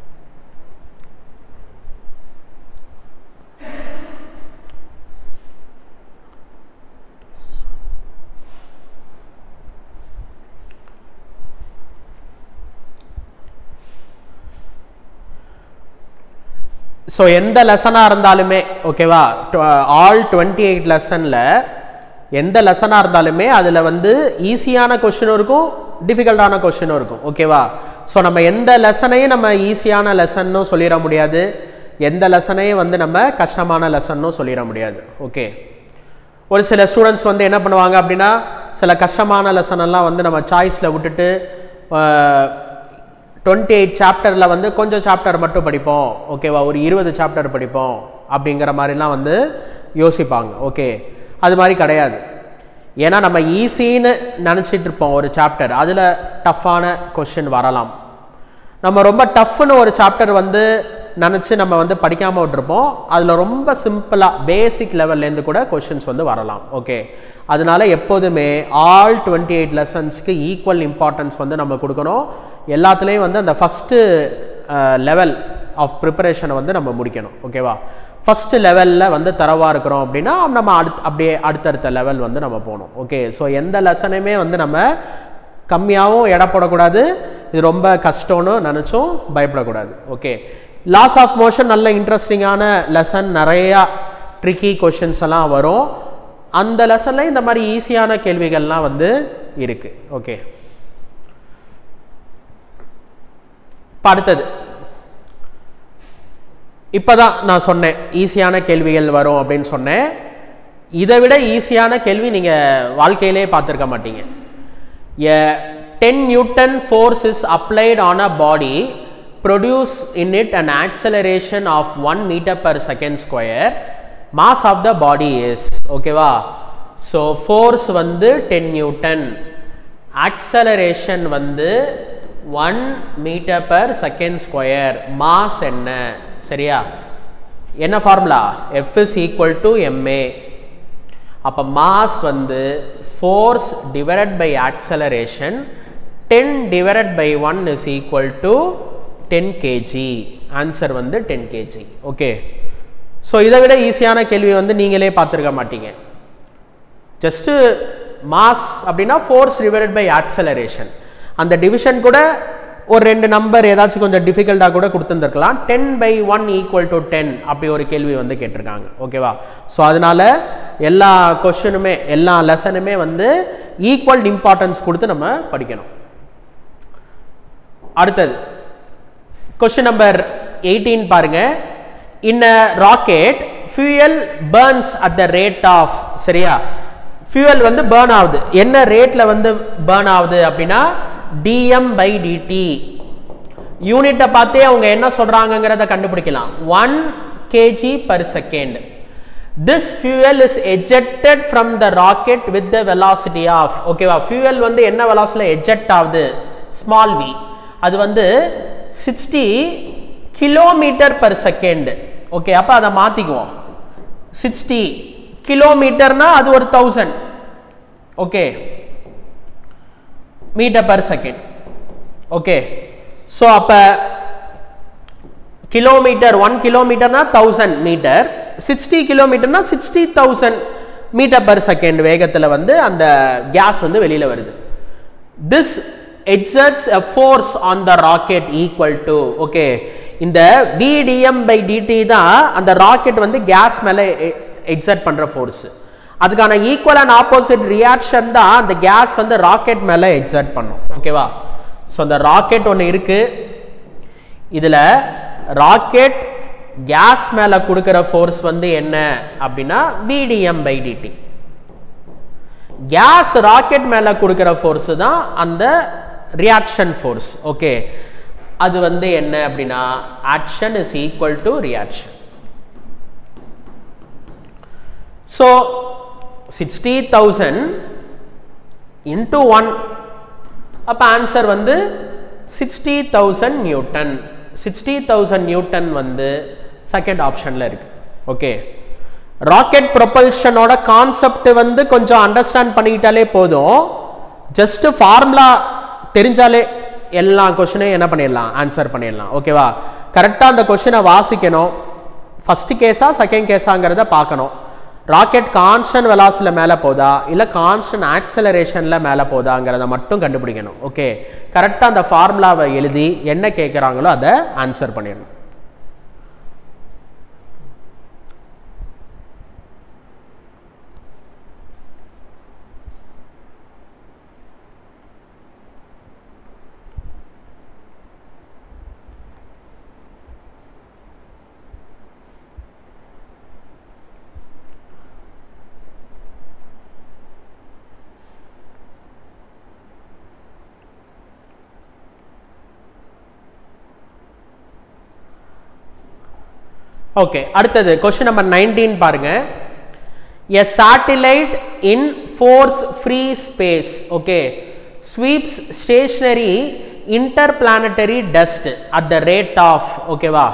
ஸோ எந்த லெசனாக இருந்தாலுமே ஓகேவா ஆல் டுவெண்ட்டி எயிட் லெசனில் எந்த லெசனாக இருந்தாலுமே அதில் வந்து ஈஸியான கொஷினும் இருக்கும் டிஃபிகல்ட்டான கொஷினும் இருக்கும் ஓகேவா ஸோ நம்ம எந்த லெசனையும் நம்ம ஈஸியான லெசன்னு சொல்லிட முடியாது எந்த லெசனையும் வந்து நம்ம கஷ்டமான லெசன்னும் சொல்லிட முடியாது ஓகே ஒரு சில ஸ்டூடெண்ட்ஸ் வந்து என்ன பண்ணுவாங்க அப்படின்னா சில கஷ்டமான லெசன் எல்லாம் வந்து நம்ம சாய்ஸில் விட்டுட்டு டுவெண்ட்டி எயிட் சாப்டரில் வந்து கொஞ்சம் சாப்டர் மட்டும் படிப்போம் ஓகேவா ஒரு இருபது சாப்டர் படிப்போம் அப்படிங்கிற மாதிரிலாம் வந்து யோசிப்பாங்க ஓகே அது மாதிரி கிடையாது ஏன்னா நம்ம ஈஸின்னு நினச்சிட்டு இருப்போம் ஒரு சாப்டர் அதில் டஃப்பான கொஷின் வரலாம் நம்ம ரொம்ப டஃப்னு ஒரு சாப்டர் வந்து நினச்சி நம்ம வந்து படிக்காமல் விட்டுருப்போம் அதில் ரொம்ப சிம்பிளாக பேசிக் லெவல்லேருந்து கூட கொஷின்ஸ் வந்து வரலாம் ஓகே அதனால எப்போதுமே ஆல் டுவெண்ட்டி எயிட் லெசன்ஸ்க்கு ஈக்குவல் இம்பார்ட்டன்ஸ் வந்து நம்ம கொடுக்கணும் எல்லாத்துலேயும் வந்து அந்த ஃபஸ்ட்டு லெவல் ஆஃப் ப்ரிப்பரேஷனை வந்து நம்ம முடிக்கணும் ஓகேவா ஃபஸ்ட்டு லெவலில் வந்து தரவாக இருக்கிறோம் அப்படின்னா நம்ம அடுத் அப்படியே அடுத்தடுத்த லெவல் வந்து நம்ம போகணும் ஓகே ஸோ எந்த லெசனையுமே வந்து நம்ம கம்மியாகவும் எடை போடக்கூடாது இது ரொம்ப கஷ்டம்னு நினச்சும் பயப்படக்கூடாது ஓகே லாஸ் ஆஃப் மோஷன் நல்ல இன்ட்ரெஸ்டிங்கான லெசன் நிறையா ட்ரிக்கி கொஷின்ஸ் எல்லாம் வரும் அந்த லெசனில் இந்த மாதிரி ஈஸியான கேள்விகள்லாம் வந்து இருக்குது ஓகே இப்போ அடுத்தது இப்போ தான் நான் சொன்னேன் ஈஸியான கேள்விகள் வரும் அப்படின்னு சொன்னேன் இதை விட ஈஸியான கேள்வி நீங்கள் வாழ்க்கையிலே பார்த்துருக்க மாட்டீங்க a ten newton force is applied on a body produce in it an acceleration of one metre per second square mass of the body is ஓகேவா ஸோ ஃபோர்ஸ் வந்து டென் நியூட்டன் ஆக்சலரேஷன் வந்து one metre per second square mass என்ன சரியா என்ன formula f is equal to ma அப்போ mass வந்து force divided by acceleration ten divided by one is equal to ten kg answer வந்து ten kg okay so இதை விட ஈஸியான கேள்வி வந்து நீங்களே பார்த்துருக்க மாட்டீங்க ஜஸ்ட்டு மாஸ் அப்படின்னா ஃபோர்ஸ் டிவைடட் பை ஆக்சலரேஷன் அந்த டிவிஷன் கூட ஒரு ரெண்டு நம்பர் ஏதாச்சும் கொஞ்சம் டிஃபிகல்ட்டாக கூட கொடுத்துருந்துருக்கலாம் ten by one equal to ten அப்படி ஒரு கேள்வி வந்து கேட்டிருக்காங்க ஓகேவா ஸோ அதனால எல்லா கொஷனுமே எல்லா லெசனுமே வந்து ஈக்குவல் இம்பார்ட்டன்ஸ் கொடுத்து நம்ம படிக்கணும் அடுத்தது கொஸ்டின் நம்பர் எயிட்டீன் பாருங்க in a rocket fuel burns at the rate of சரியா ஃபியூயல் வந்து பேர்ன் ஆகுது என்ன ரேட்ல வந்து பேர்ன் ஆகுது அப்படின்னா டிஎம் பை டிடி யூனிட்டை பார்த்தே அவங்க என்ன சொல்றாங்கங்கிறத கண்டுபிடிக்கலாம் one kg per second this fuel is ejected from the rocket with the velocity of ஓகேவா ஃபியூயல் வந்து என்ன வெலாசிட்டியில் எஜெக்ட் ஆகுது ஸ்மால் வி அது வந்து sixty kilometre per second okay அப்போ அதை மாற்றிக்குவோம் சிக்ஸ்டி கிலோமீட்டர்னா அது ஒரு thousand okay metre per second okay so அப்போ கிலோமீட்டர் ஒன் கிலோமீட்டர்னா தௌசண்ட் மீட்டர் சிக்ஸ்டி கிலோமீட்டர்னா sixty thousand metre per second வேகத்தில் வந்து அந்த கேஸ் வந்து வெளியில் வருது this exerts a force on the rocket equal to okay இந்த VDM by dt தான் அந்த ராக்கெட் வந்து கேஸ் மேலே எக்ஸர்ட் பண்ணுற ஃபோர்ஸ் அதுக்கான ஈக்குவல் அண்ட் ஆப்போசிட் ரியாக்ஷன் தான் அந்த கேஸ் வந்து ராக்கெட் மேலே எக்ஸர்ட் பண்ணும் ஓகேவா ஸோ அந்த ராக்கெட் ஒன்று இருக்கு இதில் ராக்கெட் கேஸ் மேலே கொடுக்குற ஃபோர்ஸ் வந்து என்ன அப்படின்னா VDM by dt gas rocket மேலே கொடுக்குற ஃபோர்ஸ் தான் அந்த ரியாக்ஷன் ஃபோர்ஸ் ஓகே அது வந்து என்ன அப்படின்னா action is equal to reaction so sixty thousand into one அப்போ ஆன்சர் வந்து sixty thousand newton sixty thousand newton வந்து செகண்ட் ஆப்ஷனில் இருக்கு ஓகே ராக்கெட் ப்ரொபல்ஷனோட கான்செப்ட் வந்து கொஞ்சம் அண்டர்ஸ்டாண்ட் பண்ணிக்கிட்டாலே போதும் ஜஸ்ட் ஃபார்முலா தெரிஞ்சாலே எல்லா கொஷினையும் என்ன பண்ணிடலாம் ஆன்சர் பண்ணிடலாம் ஓகேவா கரெக்டாக அந்த கொஷினை வாசிக்கணும் ஃபர்ஸ்ட் கேஸா செகண்ட் கேஸாங்கிறத பார்க்கணும் ராக்கெட் கான்ஸ்டன்ட் வெலாசில் மேலே போதா இல்லை கான்ஸ்டன்ட் ஆக்சலரேஷனில் மேலே போதாங்கிறத மட்டும் கண்டுபிடிக்கணும் ஓகே கரெக்டாக அந்த ஃபார்முலாவை எழுதி என்ன கேட்குறாங்களோ அதை ஆன்சர் பண்ணிடணும் ஓகே அடுத்தது கொஸ்டின் நம்பர் நைன்டீன் பாருங்க a satellite in force free space okay sweeps stationary interplanetary dust at the rate of ஓகேவா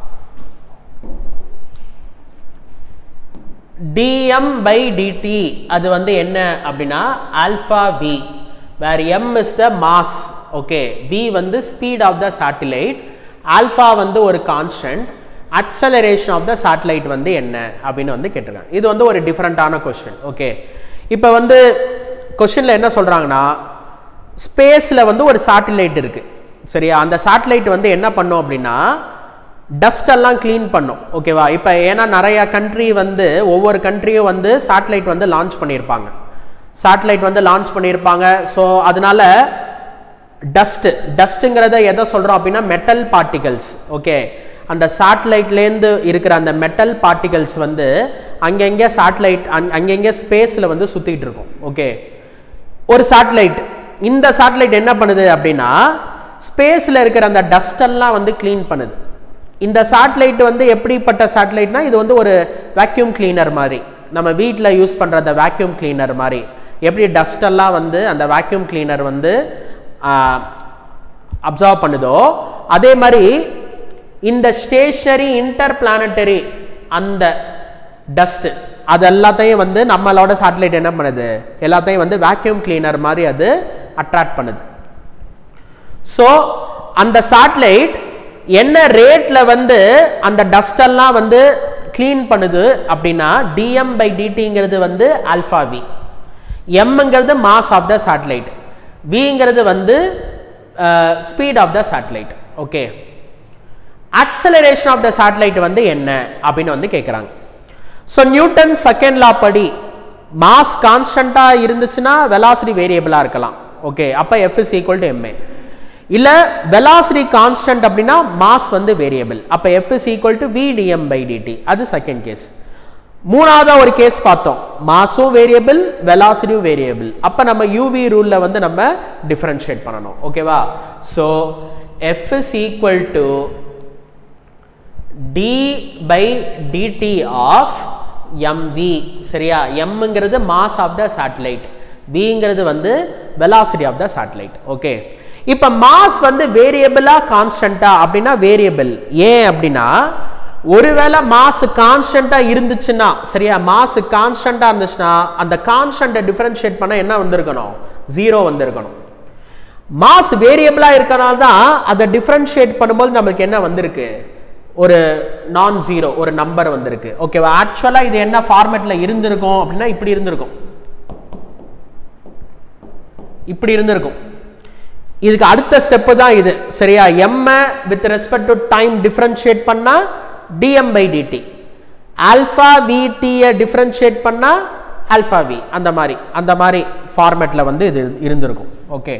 dm by dt அது வந்து என்ன அப்படின்னா alpha v where m is the mass okay v வந்து speed of the satellite alpha வந்து ஒரு constant acceleration of the satellite வந்து என்ன அப்படின்னு வந்து கேட்டிருக்காங்க இது வந்து ஒரு டிஃப்ரெண்ட்டான கொஸ்டின் ஓகே இப்போ வந்து கொஸ்டினில் என்ன சொல்கிறாங்கன்னா ஸ்பேஸில் வந்து ஒரு சேட்டிலைட் இருக்குது சரியா அந்த சேட்டலைட் வந்து என்ன பண்ணும் அப்படின்னா டஸ்ட் எல்லாம் க்ளீன் பண்ணும் ஓகேவா இப்போ ஏன்னா நிறைய கண்ட்ரி வந்து ஒவ்வொரு கண்ட்ரியும் வந்து சேட்டலைட் வந்து லான்ச் பண்ணியிருப்பாங்க சேட்டலைட் வந்து லான்ச் பண்ணியிருப்பாங்க ஸோ அதனால டஸ்ட் டஸ்ட்டுங்கிறத எதை சொல்கிறோம் அப்படின்னா மெட்டல் பார்ட்டிகல்ஸ் ஓகே அந்த சேட்டலைட்லேருந்து இருக்கிற அந்த மெட்டல் பார்ட்டிகல்ஸ் வந்து அங்கங்கே சேட்டலைட் அங் அங்கங்கே ஸ்பேஸில் வந்து சுற்றிட்டு இருக்கும் ஓகே ஒரு சேட்டலைட் இந்த சேட்டலைட் என்ன பண்ணுது அப்படின்னா ஸ்பேஸில் இருக்கிற அந்த டஸ்டெல்லாம் வந்து க்ளீன் பண்ணுது இந்த சேட்டலைட் வந்து எப்படிப்பட்ட சேட்டலைட்னா இது வந்து ஒரு வேக்யூம் கிளீனர் மாதிரி நம்ம வீட்டில் யூஸ் பண்ணுற அந்த வேக்யூம் கிளீனர் மாதிரி எப்படி டஸ்டெல்லாம் வந்து அந்த வேக்யூம் கிளீனர் வந்து அப்சர்வ் பண்ணுதோ அதே மாதிரி இந்த ஸ்டேஷனரி இன்டர் பிளானட்டரி அந்த டஸ்ட் அது எல்லாத்தையும் வந்து நம்மளோட சேட்டலைட் என்ன பண்ணுது எல்லாத்தையும் வந்து வேக்யூம் கிளீனர் மாதிரி அது அட்ராக்ட் பண்ணுது ஸோ அந்த சேட்டலைட் என்ன ரேட்ல வந்து அந்த டஸ்ட் எல்லாம் வந்து க்ளீன் பண்ணுது அப்படின்னா டிஎம் பை டிடிங்கிறது வந்து ஆல்ஃபா வி எம்ங்கிறது மாஸ் ஆஃப் த சேட்டலைட் விங்கிறது வந்து speed of the satellite okay acceleration of the satellite வந்து என்ன அப்படின்னு வந்து கேட்குறாங்க ஸோ நியூட்டன் செகண்ட் லா படி மாஸ் கான்ஸ்டண்ட்டாக இருந்துச்சுன்னா வெலாசிட்டி வேரியபிளாக இருக்கலாம் ஓகே அப்போ F is equal to MA இல்லை வெலாசிட்டி கான்ஸ்டன்ட் அப்படின்னா மாஸ் வந்து வேரியபிள் அப்போ F is equal to v DM by dt அது செகண்ட் கேஸ் மூணாவதா ஒரு கேஸ் பார்த்தோம் மாஸும் வேரியபிள் வெலாசிட்டியும் வேரியபிள் அப்போ நம்ம யூவி ரூலில் வந்து நம்ம டிஃபரன்ஷியேட் பண்ணணும் ஓகேவா so f is equal to d by dt of mv சரியா எம்ங்கிறது மாஸ் ஆஃப் த சேட்டலைட் விங்கிறது வந்து velocity of the satellite okay இப்போ மாஸ் வந்து வேரியபிளா கான்ஸ்டண்டா அப்படின்னா வேரியபிள் ஏன் அப்படின்னா ஒருவேளை மாஸ் கான்ஸ்டண்டா இருந்துச்சுன்னா சரியா மாஸ் கான்ஸ்டண்டா இருந்துச்சுன்னா அந்த கான்ஸ்டன்ட்டை டிஃபரன்ஷியேட் பண்ண என்ன வந்திருக்கணும் ஜீரோ வந்திருக்கணும் மாஸ் வேரியபிளா இருக்கனால தான் அதை டிஃபரன்ஷியேட் பண்ணும்போது நம்மளுக்கு என்ன வந்திருக்கு ஒரு நான் ஜீரோ ஒரு நம்பர் வந்திருக்கு ஓகேவா ஆக்சுவலாக இது என்ன ஃபார்மேட்டில் இருந்திருக்கும் அப்படின்னா இப்படி இருந்திருக்கும் இப்படி இருந்திருக்கும் இதுக்கு அடுத்த ஸ்டெப்பு தான் இது சரியா m with respect to time differentiate பண்ணா dm by dt alpha v டியை டிஃபரன்ஷியேட் பண்ணா ஆல்ஃபா வி அந்த மாதிரி அந்த மாதிரி ஃபார்மேட்டில் வந்து இது இருந்திருக்கும் ஓகே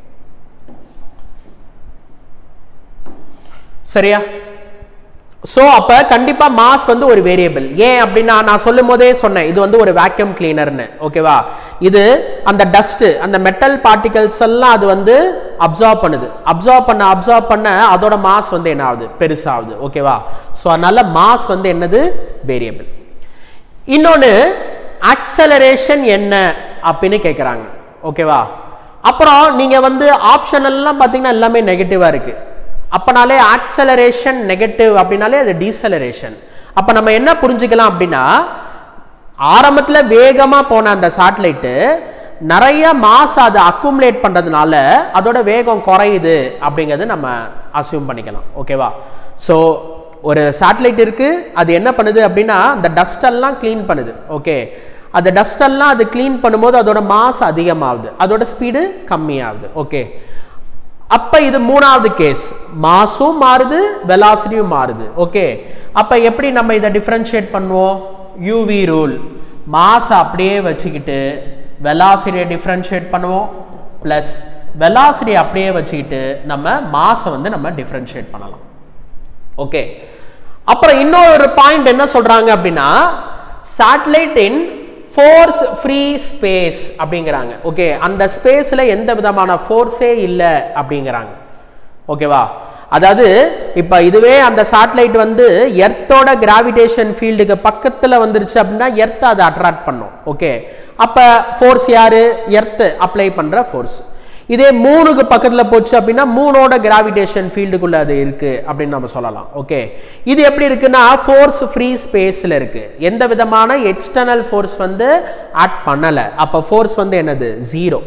சரியா ஸோ அப்போ கண்டிப்பாக மாஸ் வந்து ஒரு வேரியபிள் ஏன் அப்படின்னா நான் சொல்லும் போதே சொன்னேன் இது வந்து ஒரு வேக்யூம் கிளீனர்னு ஓகேவா இது அந்த டஸ்ட்டு அந்த மெட்டல் பார்ட்டிகல்ஸ் எல்லாம் அது வந்து அப்சார்ப் பண்ணுது அப்சார்ப் பண்ண அப்சார்ப் பண்ண அதோட மாஸ் வந்து என்ன ஆகுது பெருசாகுது ஓகேவா ஸோ அதனால மாஸ் வந்து என்னது வேரியபிள் இன்னொன்று ஆக்சலரேஷன் என்ன அப்படின்னு கேட்குறாங்க ஓகேவா அப்புறம் நீங்கள் வந்து ஆப்ஷன் எல்லாம் பார்த்தீங்கன்னா எல்லாமே நெகட்டிவாக இருக்குது அப்பனாலே ஆக்சலரேஷன் நெகட்டிவ் அப்படின்னாலே அது டீசலரேஷன் அப்போ நம்ம என்ன புரிஞ்சுக்கலாம் அப்படின்னா ஆரம்பத்தில் வேகமாக போன அந்த சேட்டலைட்டு நிறைய மாஸ் அதை அக்குமுலேட் பண்ணுறதுனால அதோட வேகம் குறையுது அப்படிங்கிறது நம்ம அசியூம் பண்ணிக்கலாம் ஓகேவா ஸோ ஒரு சேட்டலைட் இருக்குது அது என்ன பண்ணுது அப்படின்னா அந்த டஸ்ட் எல்லாம் க்ளீன் பண்ணுது ஓகே அந்த டஸ்ட் எல்லாம் அது க்ளீன் பண்ணும்போது அதோட மாஸ் அதிகமாகுது அதோட ஸ்பீடு கம்மியாகுது ஓகே அப்ப இது மூணாவது கேஸ் மாஸும் மாறுது வெலாசிட்டியும் மாறுது ஓகே அப்ப எப்படி நம்ம இதை டிஃபரன்ஷியேட் பண்ணுவோம் யூவி ரூல் மாஸ் அப்படியே வச்சுக்கிட்டு வெலாசிட்டியை டிஃபரன்ஷியேட் பண்ணுவோம் ப்ளஸ் வெலாசிட்டி அப்படியே வச்சுக்கிட்டு நம்ம மாஸை வந்து நம்ம டிஃபரன்ஷியேட் பண்ணலாம் ஓகே அப்புறம் இன்னொரு பாயிண்ட் என்ன சொல்றாங்க அப்படின்னா satellite in force free space அப்படிங்கிறாங்க ஓகே அந்த ஸ்பேஸில் எந்த விதமான ஃபோர்ஸே இல்லை அப்படிங்கிறாங்க ஓகேவா அதாவது இப்போ இதுவே அந்த சேட்டலைட் வந்து எர்த்தோட கிராவிடேஷன் ஃபீல்டுக்கு பக்கத்தில் வந்துருச்சு அப்படின்னா எர்த்தை அதை அட்ராக்ட் பண்ணும் ஓகே அப்போ ஃபோர்ஸ் யாரு எர்த்து அப்ளை பண்ணுற ஃபோர்ஸ் இதே மூணுக்கு பக்கத்தில் போச்சு அப்படின்னா மூணோட கிராவிடேஷன் ஃபீல்டுக்குள்ள அது இருக்கு அப்படின்னு நம்ம சொல்லலாம் ஓகே இது எப்படி இருக்குன்னா ஃபோர்ஸ் ஃப்ரீ ஸ்பேஸில் இருக்கு எந்த விதமான எக்ஸ்டர்னல் ஃபோர்ஸ் வந்து ஆட் பண்ணலை அப்போ ஃபோர்ஸ் வந்து என்னது ஜீரோ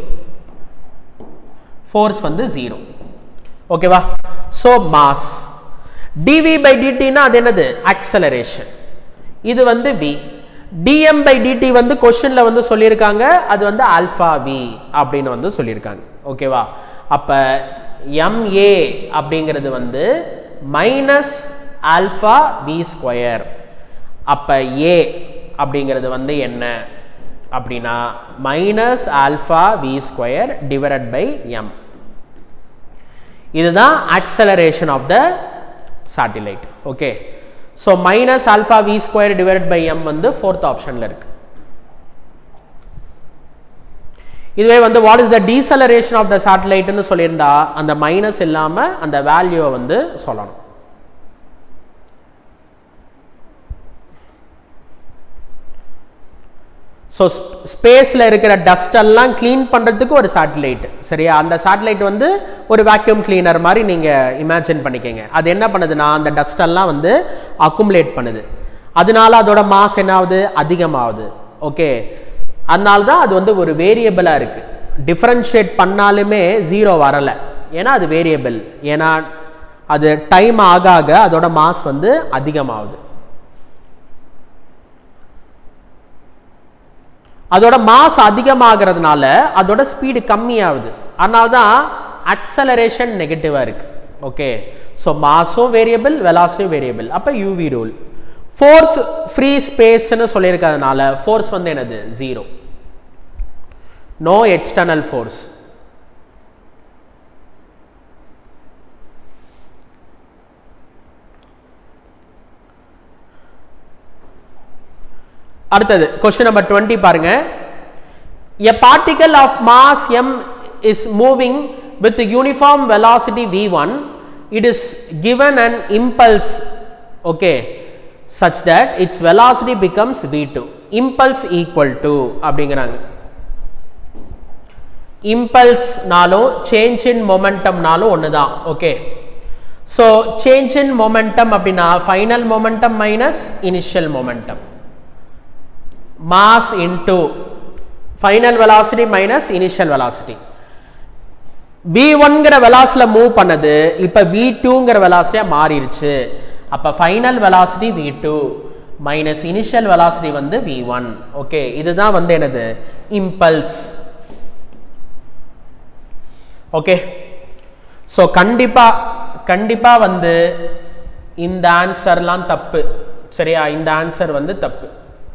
ஃபோர்ஸ் வந்து ஜீரோ ஓகேவா ஸோ மாஸ் டிவி பை டிடினா அது என்னது அக்சலரேஷன் இது வந்து வி டிஎம் பை டிடி வந்து கொஸ்டின்ல வந்து சொல்லியிருக்காங்க அது வந்து ஆல்ஃபா வி அப்படின்னு வந்து சொல்லியிருக்காங்க ஓகேவா அப்போ எம்ஏ அப்படிங்கிறது வந்து மைனஸ் ஆல்ஃபா வி ஸ்கொயர் அப்போ ஏ அப்படிங்கிறது வந்து என்ன அப்படின்னா minus alpha v square divided by m இதுதான் acceleration of the satellite okay so minus alpha v square divide by m வந்து ஃபோர்த் ஆப்ஷனில் இருக்கு இதுவே வந்து what is the deceleration of the சேட்டலைட்னு சொல்லியிருந்தா அந்த மைனஸ் இல்லாமல் அந்த வேல்யூவை வந்து சொல்லணும் ஸோ ஸ்பேஸில் இருக்கிற டஸ்ட் எல்லாம் க்ளீன் பண்ணுறதுக்கு ஒரு சேட்டலைட் சரியா அந்த சேட்டலைட் வந்து ஒரு வேக்யூம் கிளீனர் மாதிரி நீங்கள் இமேஜின் பண்ணிக்கங்க அது என்ன பண்ணுதுன்னா அந்த டஸ்ட் எல்லாம் வந்து அக்குமுலேட் பண்ணுது அதனால அதோட மாஸ் என்ன ஆகுது அதிகமாகுது ஓகே அதனால தான் அது வந்து ஒரு வேரியபிளாக இருக்குது டிஃப்ரென்ஷியேட் பண்ணாலுமே ஜீரோ வரலை ஏன்னா அது வேரியபிள் ஏன்னா அது டைம் ஆக ஆக அதோட மாஸ் வந்து அதிகமாகுது அதோட மாஸ் அதிகமாகிறதுனால அதோட ஸ்பீடு கம்மியாகுது அதனால தான் அக்சலரேஷன் நெகட்டிவாக இருக்கு ஓகே ஸோ மாஸும் வேரியபிள் வெலாசிட்டியும் வேரியபிள் அப்போ யூவி ரூல் ஃபோர்ஸ் ஃப்ரீ ஸ்பேஸ்னு சொல்லியிருக்கிறதுனால ஃபோர்ஸ் வந்து என்னது ஜீரோ நோ எக்ஸ்டர்னல் ஃபோர்ஸ் அடுத்தது கொஸ்டின் நம்பர் டுவெண்ட்டி பாருங்க a particle of mass m is moving with uniform velocity v one it is given an impulse okay such that its velocity becomes v two impulse equal to அப்படிங்கிறாங்க இம்பல்ஸ்னாலும் change in மொமெண்டம்னாலும் ஒன்று தான் okay so change in momentum அப்படின்னா final momentum minus initial momentum mass into final velocity minus initial velocity v1ங்கிற வெலாசில move பண்ணது இப்ப v2ங்கிற வெலாசிட்டியா மாறிடுச்சு அப்ப final velocity v2 minus initial velocity வந்து v1 ஓகே இதுதான் வந்து என்னது இம்பல்ஸ் ஓகே ஸோ கண்டிப்பா கண்டிப்பா வந்து இந்த ஆன்சர்லாம் தப்பு சரியா இந்த ஆன்சர் வந்து தப்பு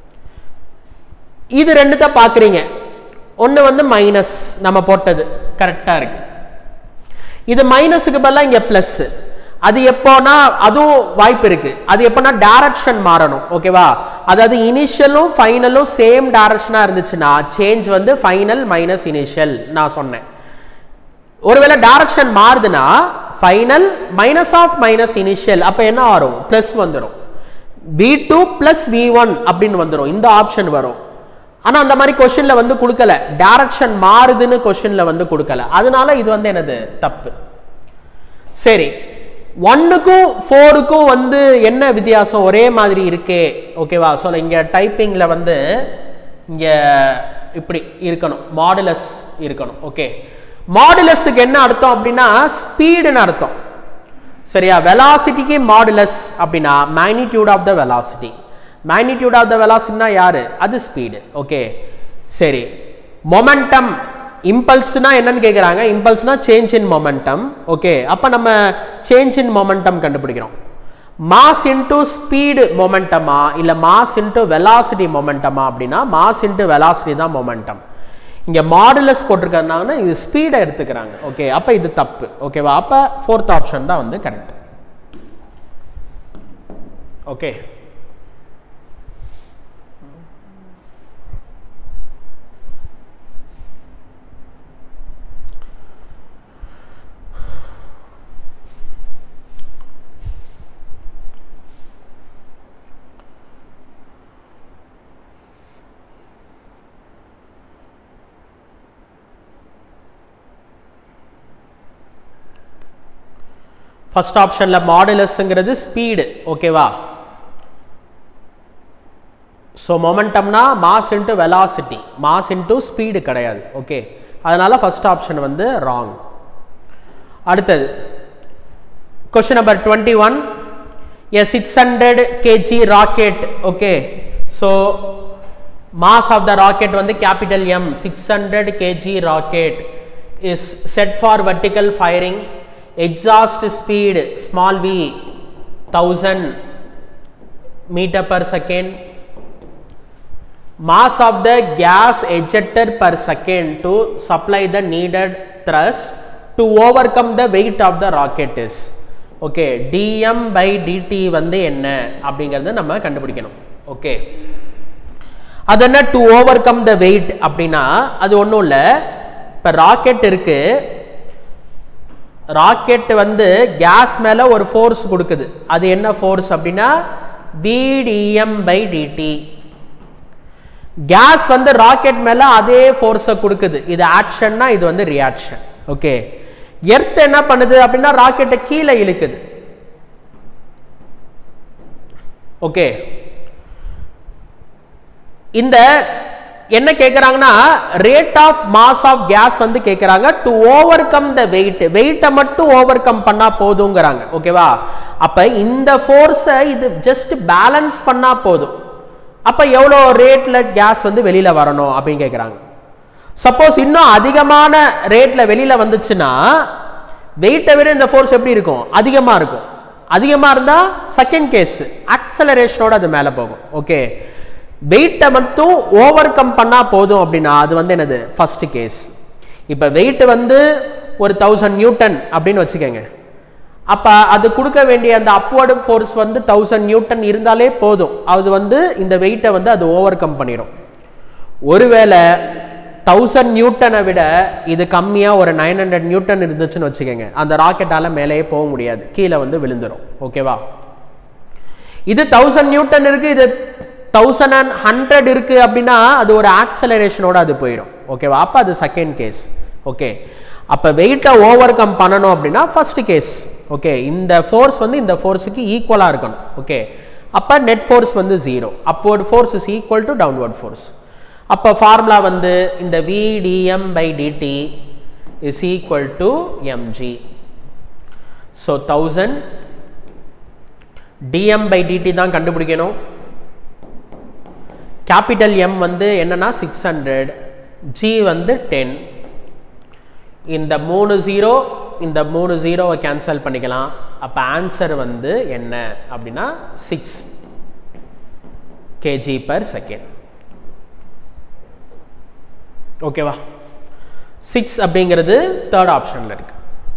இது ரெண்டுத்த பார்க்குறீங்க ஒன்று வந்து மைனஸ் நம்ம போட்டது கரெக்டாக இருக்கு இது மைனஸுக்கு பதிலாக இங்கே ப்ளஸ் அது எப்போனா அதுவும் வாய்ப்பு இருக்கு அது எப்போனா டைரக்ஷன் மாறணும் ஓகேவா அதாவது இனிஷியலும் ஃபைனலும் சேம் டைரக்ஷனாக இருந்துச்சுன்னா சேஞ்ச் வந்து ஃபைனல் மைனஸ் இனிஷியல் நான் சொன்னேன் ஒருவேளை டைரக்ஷன் மாறுதுன்னா final minus of minus initial அப்போ என்ன வரும் ப்ளஸ் வந்துடும் v two plus v one அப்படின்னு வந்துடும் இந்த ஆப்ஷன் வரும் ஆனால் அந்த மாதிரி கொஷினில் வந்து கொடுக்கல டைரக்ஷன் மாறுதுன்னு கொஷினில் வந்து கொடுக்கல அதனால இது வந்து என்னது தப்பு சரி ஒன்னுக்கும் ஃபோருக்கும் வந்து என்ன வித்தியாசம் ஒரே மாதிரி இருக்கே ஓகேவா ஸோ இங்கே டைப்பிங்கில் வந்து இங்கே இப்படி இருக்கணும் மாடுலஸ் இருக்கணும் ஓகே மாடுலஸுக்கு என்ன அர்த்தம் அப்படின்னா ஸ்பீடுன்னு அர்த்தம் சரியா வெலாசிட்டிக்கு மாடுலஸ் அப்படின்னா magnitude of the velocity magnitude of the வெலாசிட்டினா யாரு அது ஸ்பீடு ஓகே சரி மொமெண்டம் இம்பல்ஸ்னா என்னன்னு கேட்குறாங்க இம்பல்ஸ்னா சேஞ்ச் இன் மொமெண்டம் ஓகே அப்போ நம்ம சேஞ்ச் இன் மொமெண்டம் கண்டுபிடிக்கிறோம் மாஸ் இன்டு ஸ்பீடு மொமெண்டமா இல்லை மாஸ் இன்டு வெலாசிட்டி மொமெண்டமா அப்படின்னா மாஸ் இன்டு வெலாசிட்டி தான் மொமெண்டம் இங்கே மாடுலஸ் போட்டிருக்கறதுனால இது ஸ்பீடை எடுத்துக்கிறாங்க ஓகே அப்போ இது தப்பு ஓகேவா அப்போ ஃபோர்த் ஆப்ஷன் தான் வந்து கரெக்ட் ஓகே ஃபர்ஸ்ட் ஆப்ஷனில் மாடுலஸ்ங்கிறது ஸ்பீடு ஓகேவா ஸோ மொமெண்டம்னா mass into velocity mass into speed கிடையாது ஓகே அதனால ஃபர்ஸ்ட் ஆப்ஷன் வந்து ராங் அடுத்தது question number twenty one a six hundred kg rocket okay so mass of the rocket வந்து capital m six hundred kg rocket is set for vertical firing exhaust speed small v 1000 meter per second mass of the gas ejected per second to supply the needed thrust to overcome the weight of the rocket is okay dm by dt வந்து என்ன அப்படிங்கிறத நம்ம கண்டுபிடிக்கணும் okay அது என்ன to overcome the weight அப்படின்னா அது ஒன்றும் இல்லை இப்போ ராக்கெட் இருக்கு ராக்கெட் வந்து கேஸ் மேலே ஒரு ஃபோர்ஸ் கொடுக்குது அது என்ன ஃபோர்ஸ் அப்படின்னா விடிஎம் பை டிடி கேஸ் வந்து ராக்கெட் மேல அதே ஃபோர்ஸை கொடுக்குது இது ஆக்ஷன்னா இது வந்து ரியாக்ஷன் ஓகே எர்த் என்ன பண்ணுது அப்படின்னா ராக்கெட்டை கீழே இழுக்குது ஓகே இந்த என்ன கேட்குறாங்கன்னா rate of mass of gas வந்து கேட்குறாங்க to overcome the weight வெயிட்டை மட்டும் ஓவர் கம் பண்ணா போதுங்கிறாங்க ஓகேவா அப்ப இந்த ஃபோர்ஸை இது ஜஸ்ட் பேலன்ஸ் பண்ணா போதும் அப்ப எவ்வளோ ரேட்ல கேஸ் வந்து வெளியில வரணும் அப்படின்னு கேட்குறாங்க சப்போஸ் இன்னும் அதிகமான ரேட்ல வெளியில வந்துச்சுன்னா வெயிட்டை விட இந்த ஃபோர்ஸ் எப்படி இருக்கும் அதிகமா இருக்கும் அதிகமா இருந்தா செகண்ட் கேஸ் அக்சலரேஷனோட அது மேலே போகும் ஓகே வெயிட்டை மட்டும் ஓவர் கம் பண்ணா போதும் அப்படின்னா அது வந்து என்னது ஃபர்ஸ்ட் கேஸ் இப்போ வெயிட் வந்து ஒரு தௌசண்ட் நியூட்டன் அப்படின்னு வச்சுக்கோங்க அப்போ அது கொடுக்க வேண்டிய அந்த அப்வர்டு ஃபோர்ஸ் வந்து தௌசண்ட் நியூட்டன் இருந்தாலே போதும் அது வந்து இந்த வெயிட்டை வந்து அது ஓவர் கம் பண்ணிடும் ஒருவேளை தௌசண்ட் நியூட்டனை விட இது கம்மியாக ஒரு நைன் ஹண்ட்ரட் நியூட்டன் இருந்துச்சுன்னு வச்சுக்கோங்க அந்த ராக்கெட்டால் மேலேயே போக முடியாது கீழே வந்து விழுந்துடும் ஓகேவா இது தௌசண்ட் நியூட்டன் இருக்கு இது தௌசண்ட் அண்ட் ஹண்ட்ரட் இருக்கு அப்படின்னா அது ஒரு ஆக்சலரேஷனோட அது போயிடும் ஓகேவா அப்போ அது செகண்ட் கேஸ் ஓகே அப்போ வெயிட்டை ஓவர் கம் பண்ணணும் அப்படின்னா ஃபர்ஸ்ட் கேஸ் ஓகே இந்த ஃபோர்ஸ் வந்து இந்த ஃபோர்ஸுக்கு ஈக்குவலாக இருக்கணும் ஓகே அப்போ நெட் ஃபோர்ஸ் வந்து zero upward force is equal to downward force அப்போ ஃபார்முலா வந்து இந்த vdm by DD is equal to mg so thousand dm by dt தான் கண்டுபிடிக்கணும் கேபிட்டல் எம் வந்து என்னன்னா சிக்ஸ் ஹண்ட்ரட் ஜி வந்து டென் இந்த மூணு ஜீரோ இந்த மூணு ஜீரோவை கேன்சல் பண்ணிக்கலாம் அப்போ ஆன்சர் வந்து என்ன அப்படின்னா சிக்ஸ் கேஜி பர் செகண்ட் ஓகேவா சிக்ஸ் அப்படிங்கிறது தேர்ட் ஆப்ஷனில் இருக்கு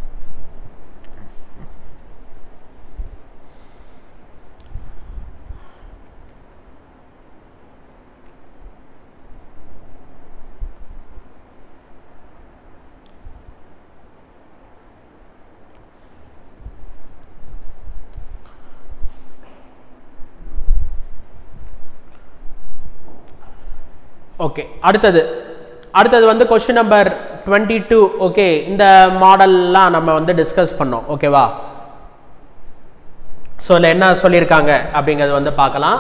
ஓகே அடுத்தது அடுத்தது வந்து question number twenty two okay இந்த மாடல்லாம் நம்ம வந்து டிஸ்கஸ் பண்ணோம் ஓகேவா ஸோ இதில் என்ன சொல்லியிருக்காங்க அப்படிங்கிறது வந்து பார்க்கலாம்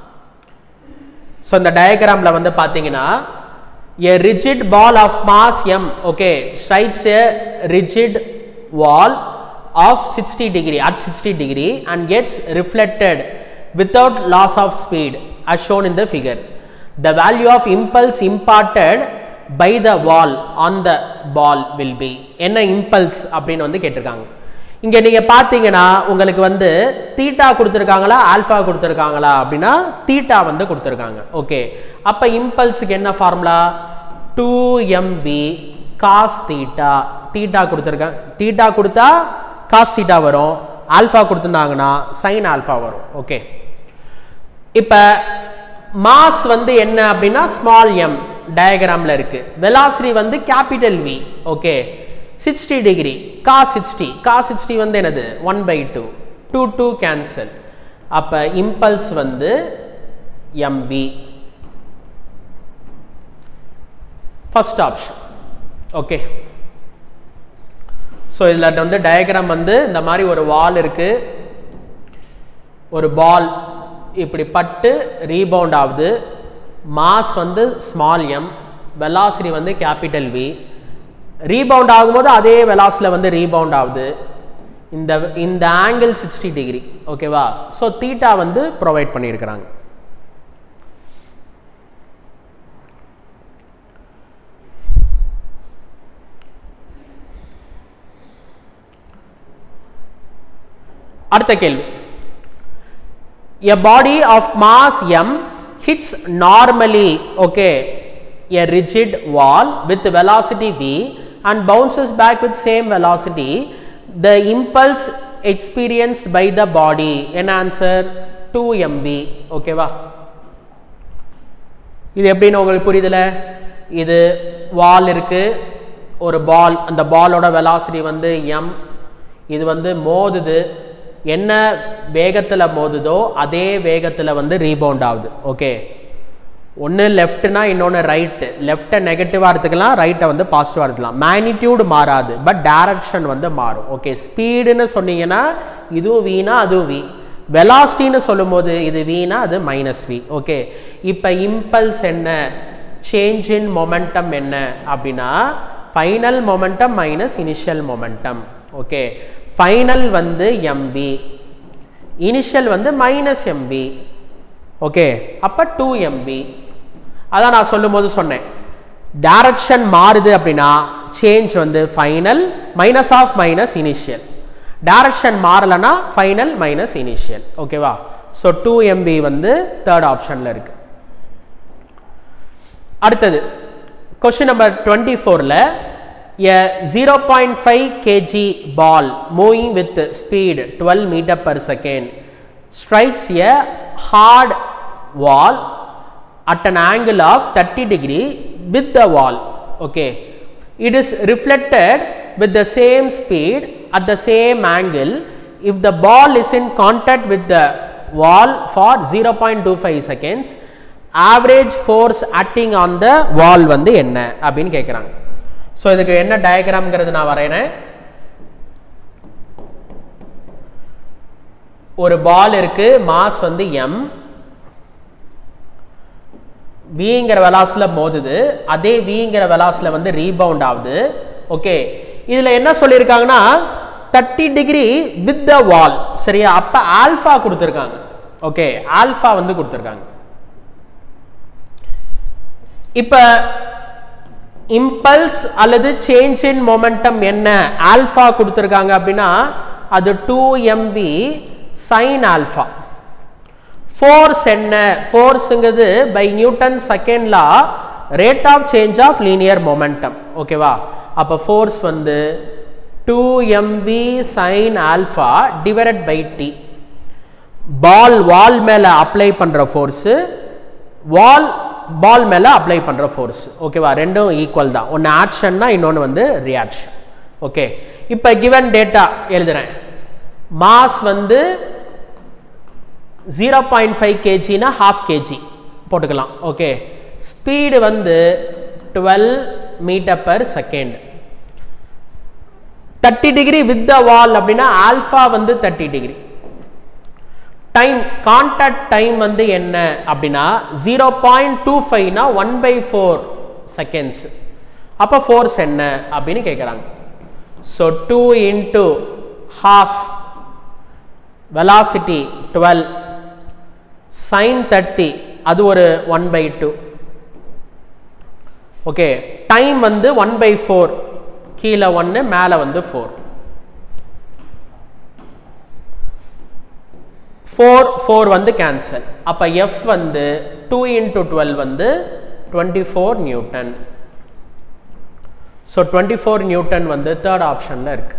ஸோ இந்த டயக்ராமில் வந்து பார்த்தீங்கன்னா a rigid ball of mass m okay strikes a rigid wall of 60 degree at 60 degree and gets reflected without loss of speed as shown in the figure the value of impulse imparted by the wall on the ball will be என்ன impulse அப்படின்னு வந்து கேட்டிருக்காங்க இங்க நீங்க பாத்தீங்கன்னா உங்களுக்கு வந்து theta கொடுத்துருக்காங்களா ஆல்ஃபா கொடுத்துருக்காங்களா அப்படின்னா தீட்டா வந்து கொடுத்துருக்காங்க ஓகே அப்ப இம்பல்ஸுக்கு என்ன formula two MV cos theta theta கொடுத்துருக்காங்க தீட்டா கொடுத்தா காஸ் தீட்டா வரும் ஆல்ஃபா கொடுத்துருந்தாங்கன்னா சைன் ஆல்ஃபா வரும் ஓகே இப்போ மாஸ் வந்து என்ன அப்படின்னா ஸ்மால் எம் டயக்ராமில் இருக்கு வெலாசிட்டி வந்து capital v okay sixty degree கா சிக்ஸ்டி கா சிக்ஸ்டி வந்து என்னது one by two two two cancel அப்போ இம்பல்ஸ் வந்து mv first option okay so இதில் வந்து டயக்ராம் வந்து இந்த மாதிரி ஒரு வால் இருக்கு ஒரு பால் இப்படி பட்டு ரீபவுண்ட் ஆகுது மாஸ் வந்து ஸ்மால் எம் வெலாசிட்டி வந்து கேபிட்டல் வி ரீபவுண்ட் ஆகும்போது அதே வெலாஸில் வந்து ரீபவுண்ட் ஆகுது இந்த இந்த ஆங்கிள் சிக்ஸ்டி டிகிரி ஓகேவா ஸோ தீட்டா வந்து ப்ரொவைட் பண்ணியிருக்கிறாங்க அடுத்த கேள்வி a body of mass m hits normally okay a rigid wall with velocity v and bounces back with same velocity the impulse experienced by the body an answer 2 mv ஓகேவா இது எப்படின்னு உங்களுக்கு புரியுதுல இது வால் இருக்கு ஒரு பால் அந்த பாலோட வெலாசிட்டி வந்து எம் இது வந்து மோதுது என்ன வேகத்தில் மோதுதோ அதே வேகத்தில் வந்து ரீபவுண்ட் ஆகுது ஓகே ஒன்று லெஃப்ட்னா இன்னொன்று ரைட்டு லெஃப்ட்டை நெகட்டிவாக எடுத்துக்கலாம் ரைட்டை வந்து பாசிட்டிவாக எடுத்துக்கலாம் மேக்னிடியூடு மாறாது பட் டைரக்ஷன் வந்து மாறும் ஓகே ஸ்பீடுன்னு சொன்னீங்கன்னா இதுவும் வீணா அதுவும் வி வெலாசிட்டின்னு சொல்லும்போது இது வீணா அது மைனஸ் வி ஓகே இப்போ இம்பல்ஸ் என்ன சேஞ்ச் இன் மொமெண்டம் என்ன அப்படின்னா final momentum minus initial momentum okay final வந்து எம்வி இனிஷியல் வந்து மைனஸ் எம்வி ஓகே அப்போ டூ எம்வி அதான் நான் சொல்லும் போது சொன்னேன் டைரக்ஷன் மாறுது அப்படின்னா சேஞ்ச் வந்து final minus of minus initial direction மாறலைன்னா ஃபைனல் மைனஸ் இனிஷியல் ஓகேவா ஸோ டூ எம்பி வந்து தேர்ட் ஆப்ஷனில் இருக்கு அடுத்தது கொஸ்டின் நம்பர் டுவெண்ட்டி ஃபோரில் a zero point five kg ball moving with speed twelve metre per second strikes a hard wall at an angle of 30 degree with the wall okay it is reflected with the same speed at the same angle if the ball is in contact with the wall for 0.25 seconds average force acting on the wall வந்து என்ன அப்படின்னு கேட்குறாங்க so இதுக்கு என்ன டயக்ராம்ங்கிறது நான் வரைகிறேன் ஒரு பால் இருக்கு மாஸ் வந்து எம் விங்கிற வெலாஸில் மோதுது அதே விங்கிற வெலாஸில் வந்து ரீபவுண்ட் ஆகுது ஓகே இதில் என்ன சொல்லியிருக்காங்கன்னா thirty degree with the wall சரியா அப்போ ஆல்ஃபா கொடுத்துருக்காங்க ஓகே ஆல்ஃபா வந்து கொடுத்துருக்காங்க இப்போ இம்பல்ஸ் அல்லது சேஞ்ச் இன் மொமெண்டம் என்ன ஆல்ஃபா கொடுத்துருக்காங்க அப்படின்னா அது two MV sine alpha force என்ன ஃபோர்ஸுங்கிறது by Newton second law rate of change of linear momentum ஓகேவா அப்போ ஃபோர்ஸ் வந்து two MV sine alpha divided by t ball wall மேலே அப்ளை பண்ணுற ஃபோர்ஸு வால் பால் மேலே அப்ளை பண்ணுற ஃபோர்ஸ் ஓகேவா ரெண்டும் ஈக்குவல் தான் ஒன்று ஆக்ஷன்னா இன்னொன்று வந்து ரியாக்ஷன் ஓகே இப்போ கிவன் டேட்டா எழுதுறேன் மாஸ் வந்து ஜீரோ பாயிண்ட் ஃபைவ் கேஜினா ஹாஃப் கேஜி போட்டுக்கலாம் ஓகே ஸ்பீடு வந்து twelve metre per second thirty degree with the wall அப்படின்னா ஆல்ஃபா வந்து thirty degree time contact time வந்து என்ன அப்படின்னா ஜீரோ பாயிண்ட் டூ ஃபைவ்னா ஒன் பை ஃபோர் செகண்ட்ஸ் அப்போ ஃபோர்ஸ் என்ன அப்படின்னு கேட்குறாங்க so two into half velocity twelve sine thirty அது ஒரு one by two okay time வந்து ஒன் பை ஃபோர் கீழே ஒன்று மேலே வந்து ஃபோர் ஃபோர் ஃபோர் வந்து கேன்சல் அப்போ எஃப் வந்து டூ இன்ட்டு டுவெல் வந்து twenty four newton so twenty four newton வந்து தேர்ட் ஆப்ஷனில் இருக்கு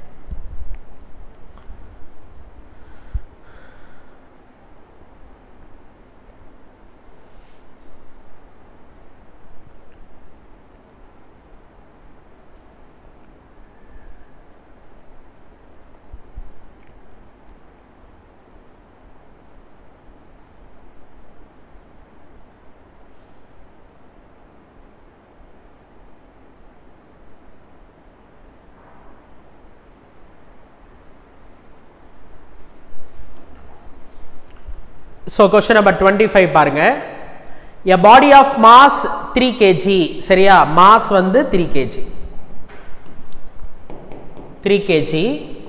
so question number twenty five பாருங்க a body of mass three kg சரியா மாஸ் வந்து three kg three kg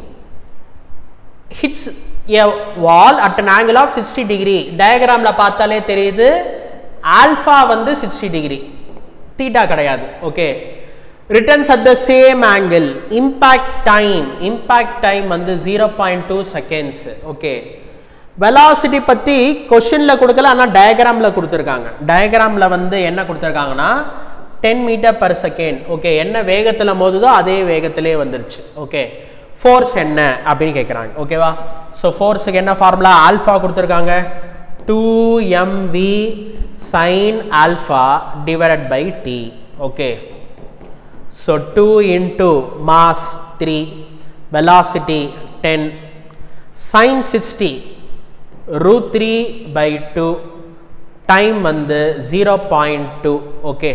hits a wall at an angle of sixty degree டயக்ராமில் பார்த்தாலே தெரியுது alpha வந்து சிக்ஸ்டி டிகிரி தீட்டா கிடையாது okay returns at the same angle impact time impact time வந்து zero point two seconds okay velocity பற்றி கொஷினில் கொடுக்கல ஆனால் டயக்ராமில் கொடுத்துருக்காங்க டயக்ராமில் வந்து என்ன கொடுத்துருக்காங்கன்னா ten metre per second okay என்ன வேகத்தில் மோதுதோ அதே வேகத்திலே வந்துருச்சு ஓகே ஃபோர்ஸ் என்ன அப்படின்னு கேட்குறாங்க ஓகேவா ஸோ ஃபோர்ஸுக்கு என்ன ஃபார்முலா ஆல்ஃபா கொடுத்துருக்காங்க two MV sine alpha divided by T okay so two into mass three velocity ten sine sixty root 3 by 2 time வந்து zero point two okay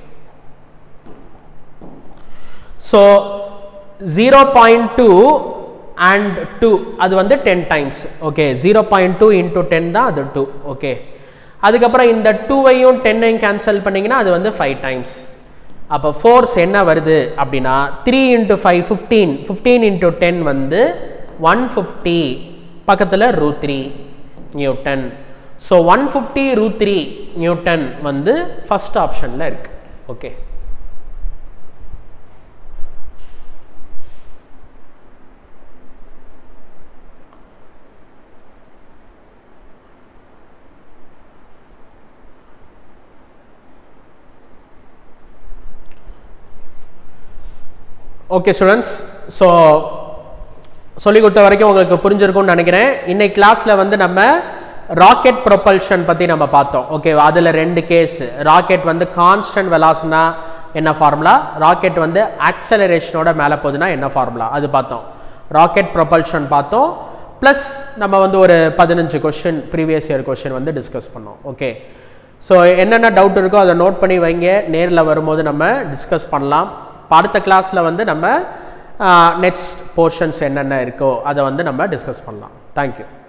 so zero point two and two அது வந்து ten times okay zero point two into ten தான் அது two okay அதுக்கப்புறம் இந்த டூவையும் டென்னையும் cancel பண்ணிங்கன்னா அது வந்து ஃபைவ் டைம்ஸ் அப்போ ஃபோர்ஸ் என்ன வருது அப்படின்னா three into five fifteen fifteen into ten வந்து ஒன் ஃபிஃப்டி பக்கத்தில் root three newton so one fifty root three newton வந்து ஃபஸ்ட் ஆப்ஷனில் இருக்குது ஓகே ஓகே ஸ்டூடெண்ட்ஸ் ஸோ சொல்லி கொடுத்த வரைக்கும் உங்களுக்கு புரிஞ்சிருக்கும்னு நினைக்கிறேன் இன்னைக்கு கிளாஸில் வந்து நம்ம ராக்கெட் ப்ரொபல்ஷன் பற்றி நம்ம பார்த்தோம் ஓகே அதில் ரெண்டு கேஸ் ராக்கெட் வந்து கான்ஸ்டன்ட் வெலாஸ்னா என்ன ஃபார்முலா ராக்கெட் வந்து ஆக்சலரேஷனோட மேலே போகுதுன்னா என்ன ஃபார்முலா அது பார்த்தோம் ராக்கெட் ப்ரொபல்ஷன் பார்த்தோம் ப்ளஸ் நம்ம வந்து ஒரு பதினஞ்சு கொஷின் ப்ரீவியஸ் இயர் கொஷின் வந்து டிஸ்கஸ் பண்ணோம் ஓகே ஸோ என்னென்ன டவுட் இருக்கோ அதை நோட் பண்ணி வைங்க நேரில் வரும்போது நம்ம டிஸ்கஸ் பண்ணலாம் அடுத்த கிளாஸில் வந்து நம்ம நெக்ஸ்ட் போர்ஷன்ஸ் என்னென்ன இருக்கோ அதை வந்து நம்ம டிஸ்கஸ் பண்ணலாம் தேங்க்யூ